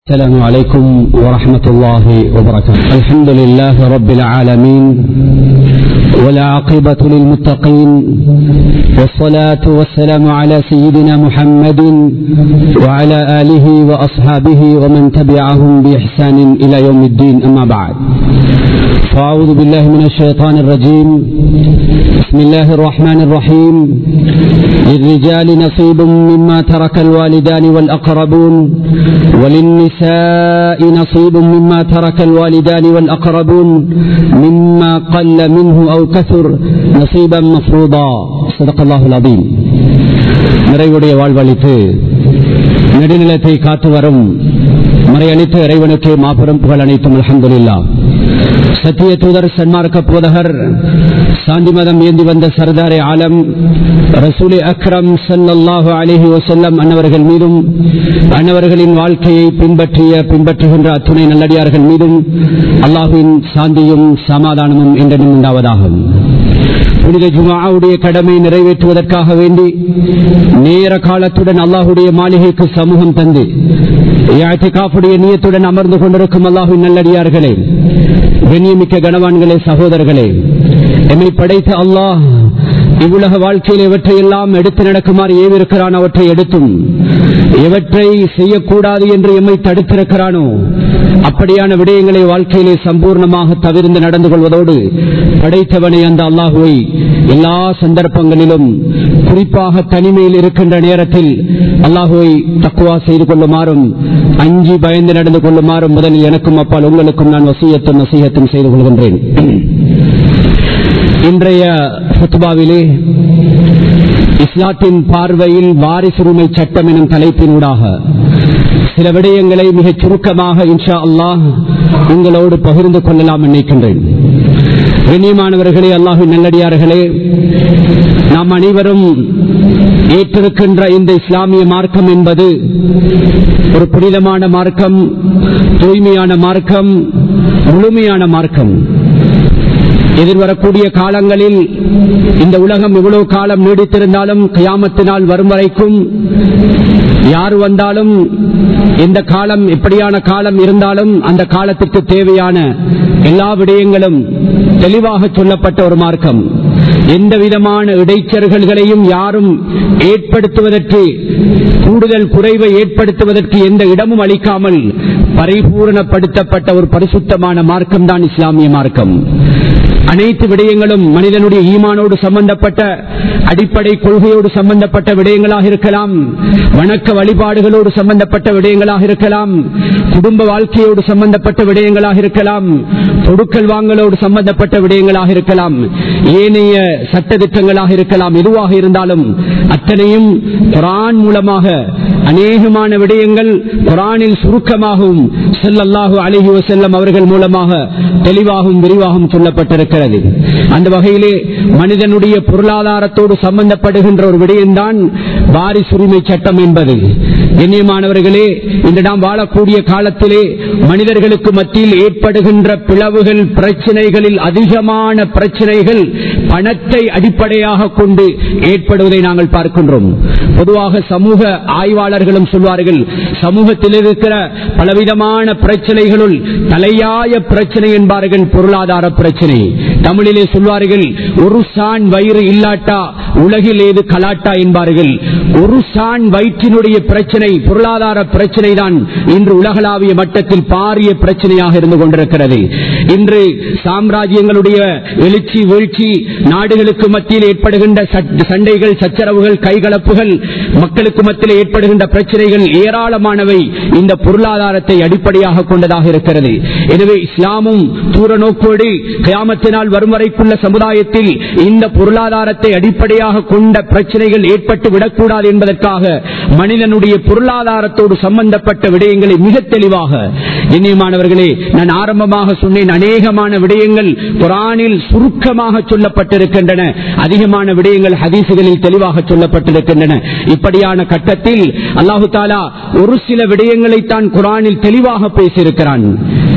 السلام عليكم ورحمة الله وبركاته الحمد لله رب العالمين والعاقبة للمتقين والصلاة والسلام على سيدنا محمد وعلى آله وأصحابه ومن تبعهم بإحسان إلى يوم الدين أما بعد فأعوذ بالله من الشيطان الرجيم بسم الله الرحمن الرحيم للرجال نصيب مما ترك الوالدان والأقربون وللنساء نصيب مما ترك الوالدان والأقربون مما قل منه أو كثر نصيبا مفروضا صدق الله العظيم நிறைவுடைய வாழ்வழித்து நெடுநிலத்தை காத்து வரும் மறையளித்த இறைவனுக்கு மாபெரும் புகழ் அனைத்தும் அலமதுல்லா சத்திய தூதர் சன்மார்க்க போதகர் சாந்தி மதம் ஏந்தி வந்த சர்தாரே ஆலம் ரசூலி அக்ரம் சல்லாஹு அலிஹி வசல்லம் அன்னவர்கள் மீதும் அன்னவர்களின் வாழ்க்கையை பின்பற்றிய பின்பற்றுகின்ற அத்துணை நல்லடியார்கள் மீதும் அல்லாஹுவின் சாந்தியும் சமாதானமும் என்றும் உண்டாவதாகும் புனித ஜுமாவுடைய கடமை நிறைவேற்றுவதற்காக வேண்டி நேர காலத்துடன் அல்லாஹுடைய மாளிகைக்கு சமூகம் தந்து காப்புடைய நீயத்துடன் அமர்ந்து கொண்டிருக்கும் அல்லாஹுவின் நல்லடியார்களே கண்ணியமிக்க கனவான்களே சகோதரர்களே எம்மை படைத்த அல்லாஹ் இவ்வுலக வாழ்க்கையில் எவற்றை எல்லாம் எடுத்து நடக்குமாறு ஏவிருக்கிறான் அவற்றை எடுத்தும் எவற்றை செய்யக்கூடாது என்று எம்மை தடுத்திருக்கிறானோ அப்படியான விடயங்களை வாழ்க்கையிலே சம்பூர்ணமாக தவிர்ந்து நடந்து கொள்வதோடு படைத்தவனை அந்த அல்லாஹுவை எல்லா சந்தர்ப்பங்களிலும் குறிப்பாக தனிமையில் இருக்கின்ற நேரத்தில் அல்லாஹுவை தக்குவா செய்து கொள்ளுமாறும் அஞ்சி பயந்து நடந்து கொள்ளுமாறும் முதலில் எனக்கும் அப்பால் உங்களுக்கும் நான் வசியத்தும் வசியத்தும் செய்து கொள்கின்றேன் இன்றைய சுத்துபாவிலே இஸ்லாத்தின் பார்வையில் வாரிசுரிமை சட்டம் எனும் தலைப்பினூடாக சில விடயங்களை மிகச் சுருக்கமாக இன்ஷா அல்லாஹ் உங்களோடு பகிர்ந்து கொள்ளலாம் நினைக்கின்றேன் கண்ணியமானவர்களே அல்லாஹின் நல்லடியார்களே நாம் அனைவரும் ஏற்றிருக்கின்ற இந்த இஸ்லாமிய மார்க்கம் என்பது ஒரு புனிதமான மார்க்கம் தூய்மையான மார்க்கம் முழுமையான மார்க்கம் எதிர்வரக்கூடிய காலங்களில் இந்த உலகம் இவ்வளவு காலம் நீடித்திருந்தாலும் கயாமத்தினால் வரும் வரைக்கும் யார் வந்தாலும் எந்த காலம் எப்படியான காலம் இருந்தாலும் அந்த காலத்திற்கு தேவையான எல்லா விடயங்களும் தெளிவாக சொல்லப்பட்ட ஒரு மார்க்கம் எந்த விதமான இடைச்சர்களையும் யாரும் ஏற்படுத்துவதற்கு கூடுதல் குறைவை ஏற்படுத்துவதற்கு எந்த இடமும் அளிக்காமல் பரிபூரணப்படுத்தப்பட்ட ஒரு பரிசுத்தமான மார்க்கம் தான் இஸ்லாமிய மார்க்கம் அனைத்து விடயங்களும் மனிதனுடைய ஈமானோடு சம்பந்தப்பட்ட அடிப்படை கொள்கையோடு சம்பந்தப்பட்ட விடயங்களாக இருக்கலாம் வணக்க வழிபாடுகளோடு சம்பந்தப்பட்ட விடயங்களாக இருக்கலாம் குடும்ப வாழ்க்கையோடு சம்பந்தப்பட்ட விடயங்களாக இருக்கலாம் பொருட்கள் வாங்கலோடு சம்பந்தப்பட்ட விடயங்களாக இருக்கலாம் ஏனைய சட்ட திட்டங்களாக இருக்கலாம் எதுவாக இருந்தாலும் அத்தனையும் குரான் மூலமாக அநேகமான விடயங்கள் குரானில் சுருக்கமாகவும் செல்லல்லாஹு அழகி செல்லம் அவர்கள் மூலமாக தெளிவாகவும் விரிவாகவும் சொல்லப்பட்டிருக்கிறது அந்த வகையிலே மனிதனுடைய பொருளாதாரத்தோடு சம்பந்தப்படுகின்ற ஒரு விடயம்தான் வாரிசுரிமை சட்டம் என்பது கண்ணியமானவர்களே இன்று நாம் வாழக்கூடிய காலத்திலே மனிதர்களுக்கு மத்தியில் ஏற்படுகின்ற பிளவுகள் பிரச்சனைகளில் அதிகமான பிரச்சனைகள் பணத்தை அடிப்படையாக கொண்டு ஏற்படுவதை நாங்கள் பார்க்கின்றோம் பொதுவாக சமூக ஆய்வாளர்களும் சொல்வார்கள் சமூகத்தில் இருக்கிற பலவிதமான பிரச்சனைகளுள் தலையாய பிரச்சனை என்பார்கள் பொருளாதார பிரச்சனை தமிழிலே சொல்வார்கள் ஒரு சான் வயிறு இல்லாட்டா உலகில் ஏது கலாட்டா என்பார்கள் ஒரு சான் வயிற்றினுடைய பிரச்சனை பொருளாதார பிரச்சனை தான் இன்று உலகளாவிய மட்டத்தில் பாரிய பிரச்சனையாக இருந்து கொண்டிருக்கிறது இன்று சாம்ராஜ்யங்களுடைய எழுச்சி வீழ்ச்சி நாடுகளுக்கு மத்தியில் ஏற்படுகின்ற சண்டைகள் சச்சரவுகள் கைகலப்புகள் மக்களுக்கு மத்தியில் ஏற்படுகின்ற பிரச்சனைகள் ஏராளமானவை இந்த பொருளாதாரத்தை அடிப்படையாக கொண்டதாக இருக்கிறது எனவே இஸ்லாமும் தூர நோக்கோடு கிராமத்தினால் வரும் வரைக்குள்ள சமுதாயத்தில் இந்த பொருளாதாரத்தை அடிப்படையாக கொண்ட பிரச்சனைகள் ஏற்பட்டு விடக்கூடாது என்பதற்காக மனிதனுடைய பொருளாதாரத்தோடு சம்பந்தப்பட்ட விடயங்களை மிக தெளிவாக இனியமானவர்களே நான் ஆரம்பமாக சொன்னேன் அநேகமான விடயங்கள் குரானில் சுருக்கமாக சொல்லப்பட்டிருக்கின்றன அதிகமான விடயங்கள் ஹதீசுகளில் தெளிவாக சொல்லப்பட்டிருக்கின்றன இப்படியான கட்டத்தில் அல்லாஹு தாலா ஒரு சில விடயங்களை தான் குரானில் தெளிவாக பேசியிருக்கிறான்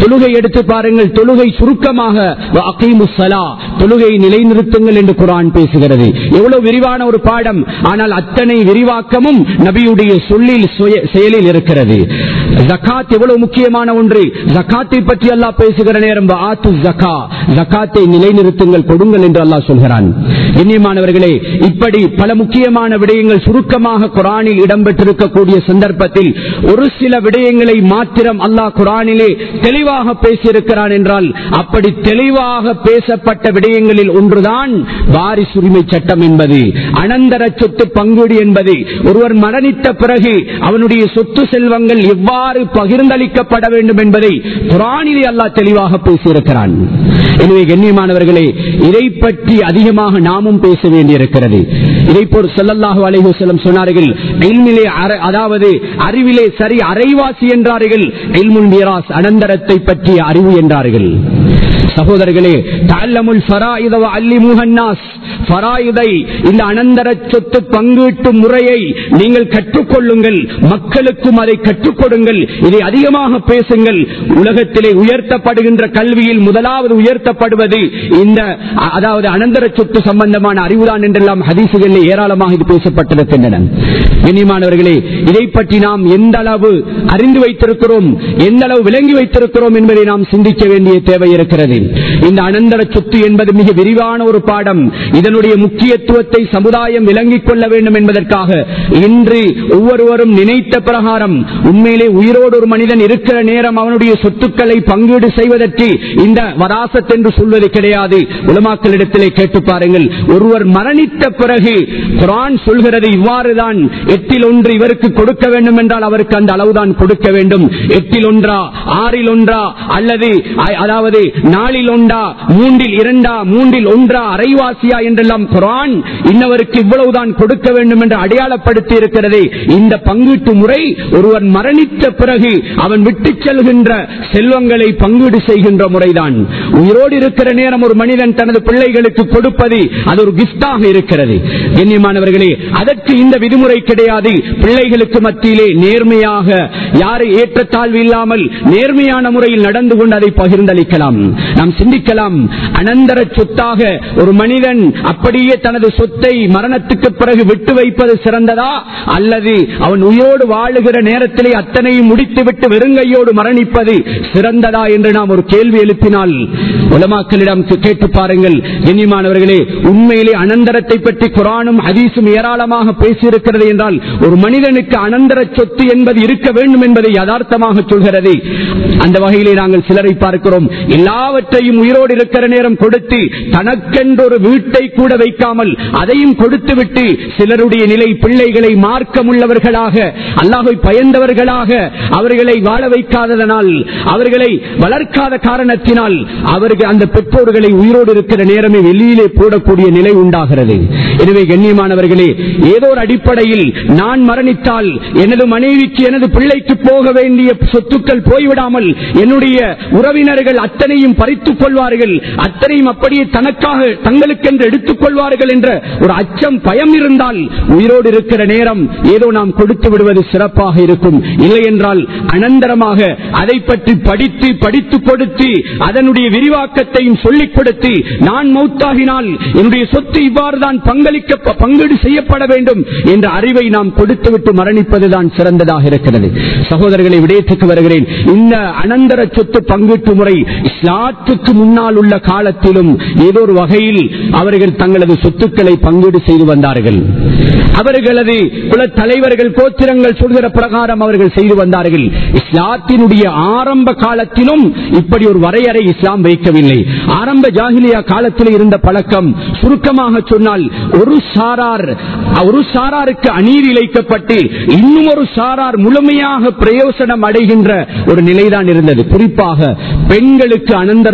தொழுகை எடுத்து பாருங்கள் தொழுகை சுருக்கமாக "வ அகீமுஸ் ஸலா", தொழுகை நிலைநிறுத்துங்கள் என்று குரான் பேசுகிறது எவ்வளவு விரிவான ஒரு பாடம் ஆனால் அத்தனை விரிவாக்கமும் நபியுடைய சொல்லில் சுய- செயலில் இருக்கிறது ஜகாத் எவ்வளவு முக்கியமான ஒன்று ஜகாத்தை பற்றி அல்லாஹ் பேசுகிற நேரம் ஆத்து ஜகா ஜகாத்தை நிலைநிறுத்துங்கள் கொடுங்கள் என்று அல்லாஹ் சொல்கிறான் கண்ணியமானவர்களே இப்படி பல முக்கியமான விடயங்கள் சுருக்கமாக குரானில் இடம்பெற்றிருக்கக்கூடிய சந்தர்ப்பத்தில் ஒரு சில விடயங்களை மாத்திரம் அல்லாஹ் குரானிலே தெளிவாக பேசியிருக்கிறான் என்றால் அப்படி தெளிவாக பேசப்பட்ட விடயங்களில் ஒன்றுதான் வாரிசுரிமை சட்டம் என்பது அனந்தர சொத்து பங்கீடு என்பது ஒருவர் மரணித்த பிறகு அவனுடைய சொத்து செல்வங்கள் எவ்வாறு பகிர்ந்தளிக்கப்பட வேண்டும் என்பதை குரானிலே அல்லாஹ் தெளிவாக பேசியிருக்கிறான் எனவே கண்ணியமானவர்களே இதை பற்றி அதிகமாக நாமும் பேச வேண்டியிருக்கிறது இதை போல் செல்லல்லாஹு அலைஹி செல்லம் சொன்னார்கள் இல்மிலே அற- அதாவது அறிவிலே சரி அரைவாசி என்றார்கள் இல்முல் மீராஸ் அனந்தரத்தை பற்றிய அறிவு என்றார்கள் சகோதரர்களே தல்லமுல் ஃபராயித வ அல்லிமுஹன் நாஸ் ஃபராயிதை இந்த அனந்தர சொத்து பங்கீட்டு முறையை நீங்கள் கற்றுக்கொள்ளுங்கள் மக்களுக்கும் அதை கற்றுக் கொடுங்கள் இதை அதிகமாக பேசுங்கள் உலகத்திலே உயர்த்தப்படுகின்ற கல்வியில் முதலாவது உயர்த்தப்படுவது இந்த அ- அதாவது அனந்தர சொத்து சம்பந்தமான அறிவுதான் என்றெல்லாம் ஹதீசுகளில் ஏராளமாக இது பேசப்பட்டிருக்கின்றன கண்ணியமானவர்களே இதை பற்றி நாம் எந்த அளவு அறிந்து வைத்திருக்கிறோம் எந்த அளவு விளங்கி வைத்திருக்கிறோம் என்பதை நாம் சிந்திக்க வேண்டிய தேவை இருக்கிறது இந்த அனந்தர சொத்து என்பது மிக விரிவான ஒரு பாடம் இதனுடைய முக்கியத்துவத்தை சமுதாயம் விளங்கிக் கொள்ள வேண்டும் என்பதற்காக இன்று ஒவ்வொருவரும் நினைத்த பிரகாரம் உண்மையிலே உயிரோடு ஒரு மனிதன் இருக்கிற நேரம் அவனுடைய சொத்துக்களை பங்கீடு செய்வதற்கு இந்த வராசத் என்று சொல்வது கிடையாது உலமாக்களிடத்திலே கேட்டு பாருங்கள் ஒருவர் மரணித்த பிறகு குரான் சொல்கிறது இவ்வாறுதான் எட்டில் ஒன்று இவருக்கு கொடுக்க வேண்டும் என்றால் அவருக்கு அந்த அளவுதான் கொடுக்க வேண்டும் எட்டில் ஒன்றா ஆறில் ஒன்றா அல்லது அ- அதாவது நாளில் ஒன்றா மூன்றில் இரண்டா மூன்றில் ஒன்றா அரைவாசியா என்றெல்லாம் குரான் இன்னவருக்கு இவ்வளவுதான் கொடுக்க வேண்டும் என்று அடையாளப்படுத்தி இருக்கிறது இந்த பங்கீட்டு முறை ஒருவர் மரணித்த பிறகு அவன் விட்டுச் செல்கின்ற செல்வங்களை பங்கீடு செய்கின்ற முறைதான் உயிரோடு இருக்கிற நேரம் ஒரு மனிதன் தனது பிள்ளைகளுக்கு கொடுப்பது அது ஒரு கிஃப்டாக இருக்கிறது கண்ணியமானவர்களே அதற்கு இந்த விதிமுறை கிடையாது பிள்ளைகளுக்கு மத்தியிலே நேர்மையாக யாரை ஏற்றத்தாழ்வு இல்லாமல் நேர்மையான முறையில் நடந்து கொண்டு அதை பகிர்ந்தளிக்கலாம் நாம் சிந்திக்கலாம் அனந்தர சொத்தாக ஒரு மனிதன் அப்படியே தனது சொத்தை மரணத்துக்கு பிறகு விட்டு வைப்பது சிறந்ததா அல்லது அவன் உயிரோடு வாழுகிற நேரத்திலே அத்தனையும் முடித்துவிட்டு வெறுங்கையோடு மரணிப்பது சிறந்ததா என்று நாம் ஒரு கேள்வி எழுப்பினால் உலமாக்களிடம் கேட்டு பாருங்கள் கண்ணியமானவர்களே உண்மையிலே அனந்தரத்தை பற்றி குரானும் ஹதீஸும் ஏராளமாக பேசியிருக்கிறது என்றால் ஒரு மனிதனுக்கு அனந்தர சொத்து என்பது இருக்க வேண்டும் என்பதை யதார்த்தமாக சொல்கிறது அந்த வகையிலே நாங்கள் சிலரை பார்க்கிறோம் எல்லாவற்றையும் உயிரோடு இருக்கிற நேரம் கொடுத்து தனக்கென்று ஒரு வீட்டை கூட வைக்காமல் அதையும் கொடுத்து விட்டு சிலருடைய நிலை பிள்ளைகளை மார்க்கமுள்ளவர்களாக அல்லாஹை பயந்தவர்களாக அவர்களை வாழ வைக்காததனால் அவர்களை வளர்க்காத காரணத்தினால் அவர்கள் அந்த பெற்றோர்களை உயிரோடு இருக்கிற நேரமே வெளியிலே போடக்கூடிய நிலை உண்டாகிறது எனவே கண்ணியமானவர்களே ஏதோ ஒரு அடிப்படையில் நான் மரணித்தால் எனது மனைவிக்கு எனது பிள்ளைக்கு போக வேண்டிய சொத்துக்கள் போய்விடாமல் என்னுடைய உறவினர்கள் அத்தனையும் பறித்துக் கொள்வார்கள் அத்தனையும் அப்படியே தனக்காக தங்களுக்கென்று எடுத்துக் கொள்வார்கள் என்ற ஒரு அச்சம் பயம் இருந்தால் உயிரோடு இருக்கிற நேரம் ஏதோ நாம் கொடுத்து விடுவது சிறப்பாக இருக்கும் இல்லை என்றால் அனந்தரமாக அதை பற்றி படித்து படித்து கொடுத்து அதனுடைய விரிவாக்கத்தையும் சொல்லிக் கொடுத்து நான் மௌத்தாகினால் என்னுடைய சொத்து இவ்வாறு தான் பங்களிக்க பங்கீடு செய்யப்பட வேண்டும் என்ற அறிவை நாம் கொடுத்துவிட்டு மரணிப்பதுதான் சிறந்ததாக இருக்கிறது சகோதரர்களை விடயத்துக்கு வருகிறேன் இந்த அனந்தர சொத்து பங்கீட்டு முறை இஸ்லாத்துக்கு முன்னால் உள்ள காலத்திலும் ஏதோ ஒரு வகையில் அவர்கள் தங்களது சொத்துக்களை பங்கீடு செய்து வந்தார்கள் அவர்களது குல தலைவர்கள் கோத்திரங்கள் சொல்கிற பிரகாரம் அவர்கள் செய்து வந்தார்கள் இஸ்லாத்தினுடைய ஆரம்ப காலத்திலும் இப்படி ஒரு வரையறை இஸ்லாம் வைக்கவில்லை ஆரம்ப ஜாகிலியா காலத்தில் இருந்த பழக்கம் சுருக்கமாக சொன்னால் ஒரு சாரார் ஒரு சாராருக்கு அநீதி இழைக்கப்பட்டு இன்னும் ஒரு சாரார் முழுமையாக பிரயோசனம் அடைகின்ற ஒரு நிலைதான் இருந்தது குறிப்பாக பெண்களுக்கு அனந்தர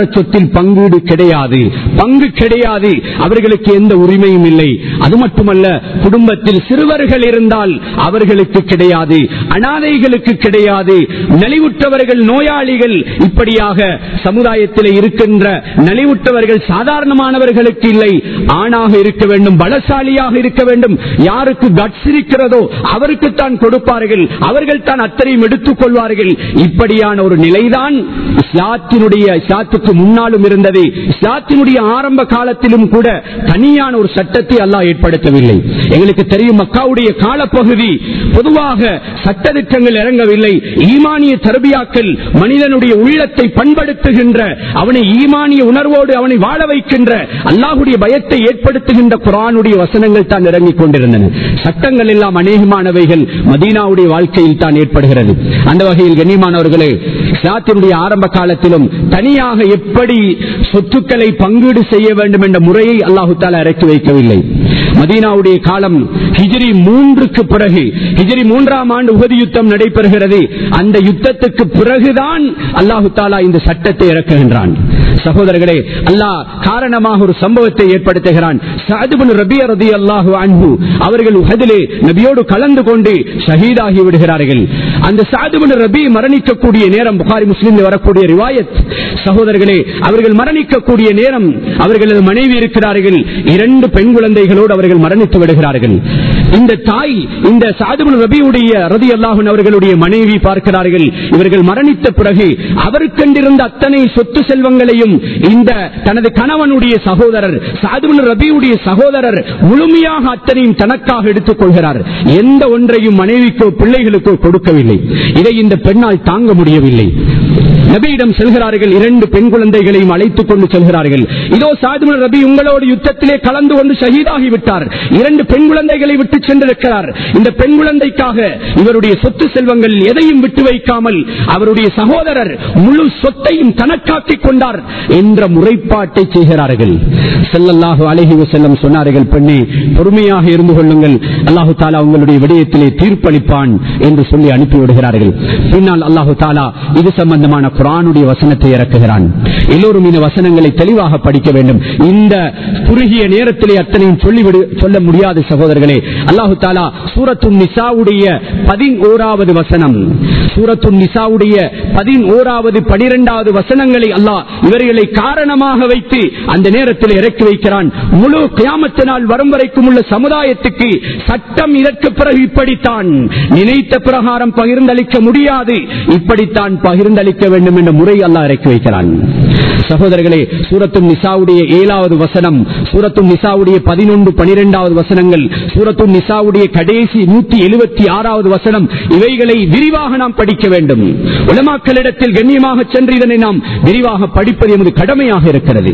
சொத்தில் பங்கீடு கிடையாது பங்கு கிடையாது அவர்களுக்கு எந்த உரிமையும் இல்லை அது மட்டுமல்ல குடும்பத்தில் சிறுவர்கள் இருந்தால் அவர்களுக்கு கிடையாது அனாதைகளுக்கு கிடையாது நலிவுற்றவர்கள் நோயாளிகள் இப்படியாக சமுதாயத்தில் இருக்கின்ற நலிவுற்றவர்கள் சாதாரணமானவர்களுக்கு இல்லை ஆணாக இருக்க வேண்டும் பலசாலியாக இருக்க வேண்டும் யாருக்கு கட்ஸ் இருக்கிறதோ அவருக்கு தான் கொடுப்பார்கள் அவர்கள் தான் அத்தனையும் எடுத்துக் கொள்வார்கள் இப்படியான ஒரு நிலைதான் இஸ்லாத்தினுடைய இஸ்லாத்துக்கு முன்னாலும் இருந்தது இஸ்லாத்தினுடைய ஆரம்ப காலத்திலும் கூட தனியான ஒரு சட்டத்தை அல்லாஹ் ஏற்படுத்தவில்லை எங்களுக்கு தெரியும் மக்காவுடைய காலப்பகுதி பொதுவாக சட்டத்திட்டங்கள் இறங்கவில்லை ஈமானிய தரபியாக்கள் மனிதனுடைய உள்ளத்தை பண்படுத்துகின்ற அவனை ஈமானிய உணர்வோடு அவனை வாழ வைக்கின்ற அல்லாஹுடைய பயத்தை ஏற்படுத்துகின்ற குரானுடைய வசனங்கள் தான் இறங்கிக் கொண்டிருந்தன சட்டங்கள் எல்லாம் அநேகமானவைகள் மதீனாவுடைய வாழ்க்கையில் தான் ஏற்படுகிறது அந்த வகையில் கண்ணியமானவர்களே இஸ்லாத்தினுடைய ஆரம்ப காலத்திலும் தனியாக எப்படி சொத்துக்களை பங்கீடு செய்ய வேண்டும் என்ற முறையை அல்லாஹு தாலா இறக்கி வைக்கவில்லை மதீனாவுடைய காலம் ஹிஜ்ரி மூன்றுக்கு பிறகு ஹிஜ்ரி மூன்றாம் ஆண்டு உகதி யுத்தம் நடைபெறுகிறது அந்த யுத்தத்துக்கு பிறகுதான் அல்லாஹு தாலா இந்த சட்டத்தை இறக்குகின்றான் சகோதரர்களே அல்லாஹ் காரணமாக ஒரு சம்பவத்தை ஏற்படுத்துகிறான் சாதுபன் ரபி ரதி அல்லாஹு அன்பு அவர்கள் உகதிலே நபியோடு கலந்து கொண்டு ஷஹீதாகி விடுகிறார்கள் அந்த சாதுபன் ரபி மரணிக்கக்கூடிய நேரம் புகாரி முஸ்லீம் வரக்கூடிய ரிவாயத் சகோதரர்களே அவர்கள் மரணிக்கக்கூடிய நேரம் அவர்களது மனைவி இருக்கிறார்கள் இரண்டு பெண் குழந்தைகளோடு அவர்கள் மரணித்து விடுகிறார்கள் இந்த தாய் இந்த சாதுபன் ரபியுடைய ரதி அல்லாஹன் அவர்களுடைய மனைவி பார்க்கிறார்கள் இவர்கள் மரணித்த பிறகு அவருக்கென்றிருந்த அத்தனை சொத்து செல்வங்களையும் இந்த தனது கணவனுடைய சகோதரர் சாதுபன் ரபியுடைய சகோதரர் முழுமையாக அத்தனையும் தனக்காக எடுத்துக் கொள்கிறார் எந்த ஒன்றையும் மனைவிக்கோ பிள்ளைகளுக்கோ கொடுக்கவில்லை இதை இந்த பெண்ணால் தாங்க முடியவில்லை நபியிடம் செல்கிறார்கள் இரண்டு பெண் குழந்தைகளையும் அழைத்துக் கொண்டு செல்கிறார்கள் இதோ சாதுமன் ரபி உங்களோடு யுத்தத்திலே கலந்து கொண்டு ஷஹீதாகி விட்டார் இரண்டு பெண் குழந்தைகளை விட்டு சென்றிருக்கிறார் இந்த பெண் குழந்தைக்காக இவருடைய சொத்து செல்வங்கள் எதையும் விட்டு வைக்காமல் அவருடைய சகோதரர் முழு சொத்தையும் தனக்காக்கிக் கொண்டார் என்ற முறைப்பாட்டை செய்கிறார்கள் செல்லல்லாஹு அழகி செல்லம் சொன்னார்கள் பெண்ணே பொறுமையாக இருந்து கொள்ளுங்கள் அல்லாஹு தாலா உங்களுடைய விடயத்திலே தீர்ப்பளிப்பான் என்று சொல்லி அனுப்பிவிடுகிறார்கள் பின்னால் அல்லாஹு தாலா இது சம்பந்தமான குரானுடைய வசனத்தை இறக்குகிறான் எல்லோரும் இந்த வசனங்களை தெளிவாக படிக்க வேண்டும் இந்த குறுகிய நேரத்திலே அத்தனையும் சொல்லிவிடு சொல்ல முடியாத சகோதரர்களே அல்லாஹு தாலா சூரத்து நிசாவுடைய பதினோராவது வசனம் சூரத்து நிசாவுடைய பதினோராவது பனிரெண்டாவது வசனங்களை அல்லாஹ் இவர்களை காரணமாக வைத்து அந்த நேரத்தில் இறக்கி வைக்கிறான் முழு கியாமத்தினால் வரும் வரைக்கும் உள்ள சமுதாயத்துக்கு சட்டம் இதற்கு பிறகு இப்படித்தான் நினைத்த பிரகாரம் பகிர்ந்தளிக்க முடியாது இப்படித்தான் பகிர்ந்தளிக்க வேண்டும் என்ற முறை அல்லா இறக்கி வைக்கிறான் சகோதரர்களே சூரத்து நிசாவுடைய ஏழாவது வசனம் சூரத்து நிசாவுடைய பதினொன்று பனிரெண்டாவது வசனங்கள் சூரத்து நிசாவுடைய கடைசி நூத்தி எழுபத்தி ஆறாவது வசனம் இவைகளை விரிவாக நாம் படிக்க வேண்டும் உலமாக்களிடத்தில் கண்ணியமாக சென்று இதனை நாம் விரிவாக படிப்பது எமது கடமையாக இருக்கிறது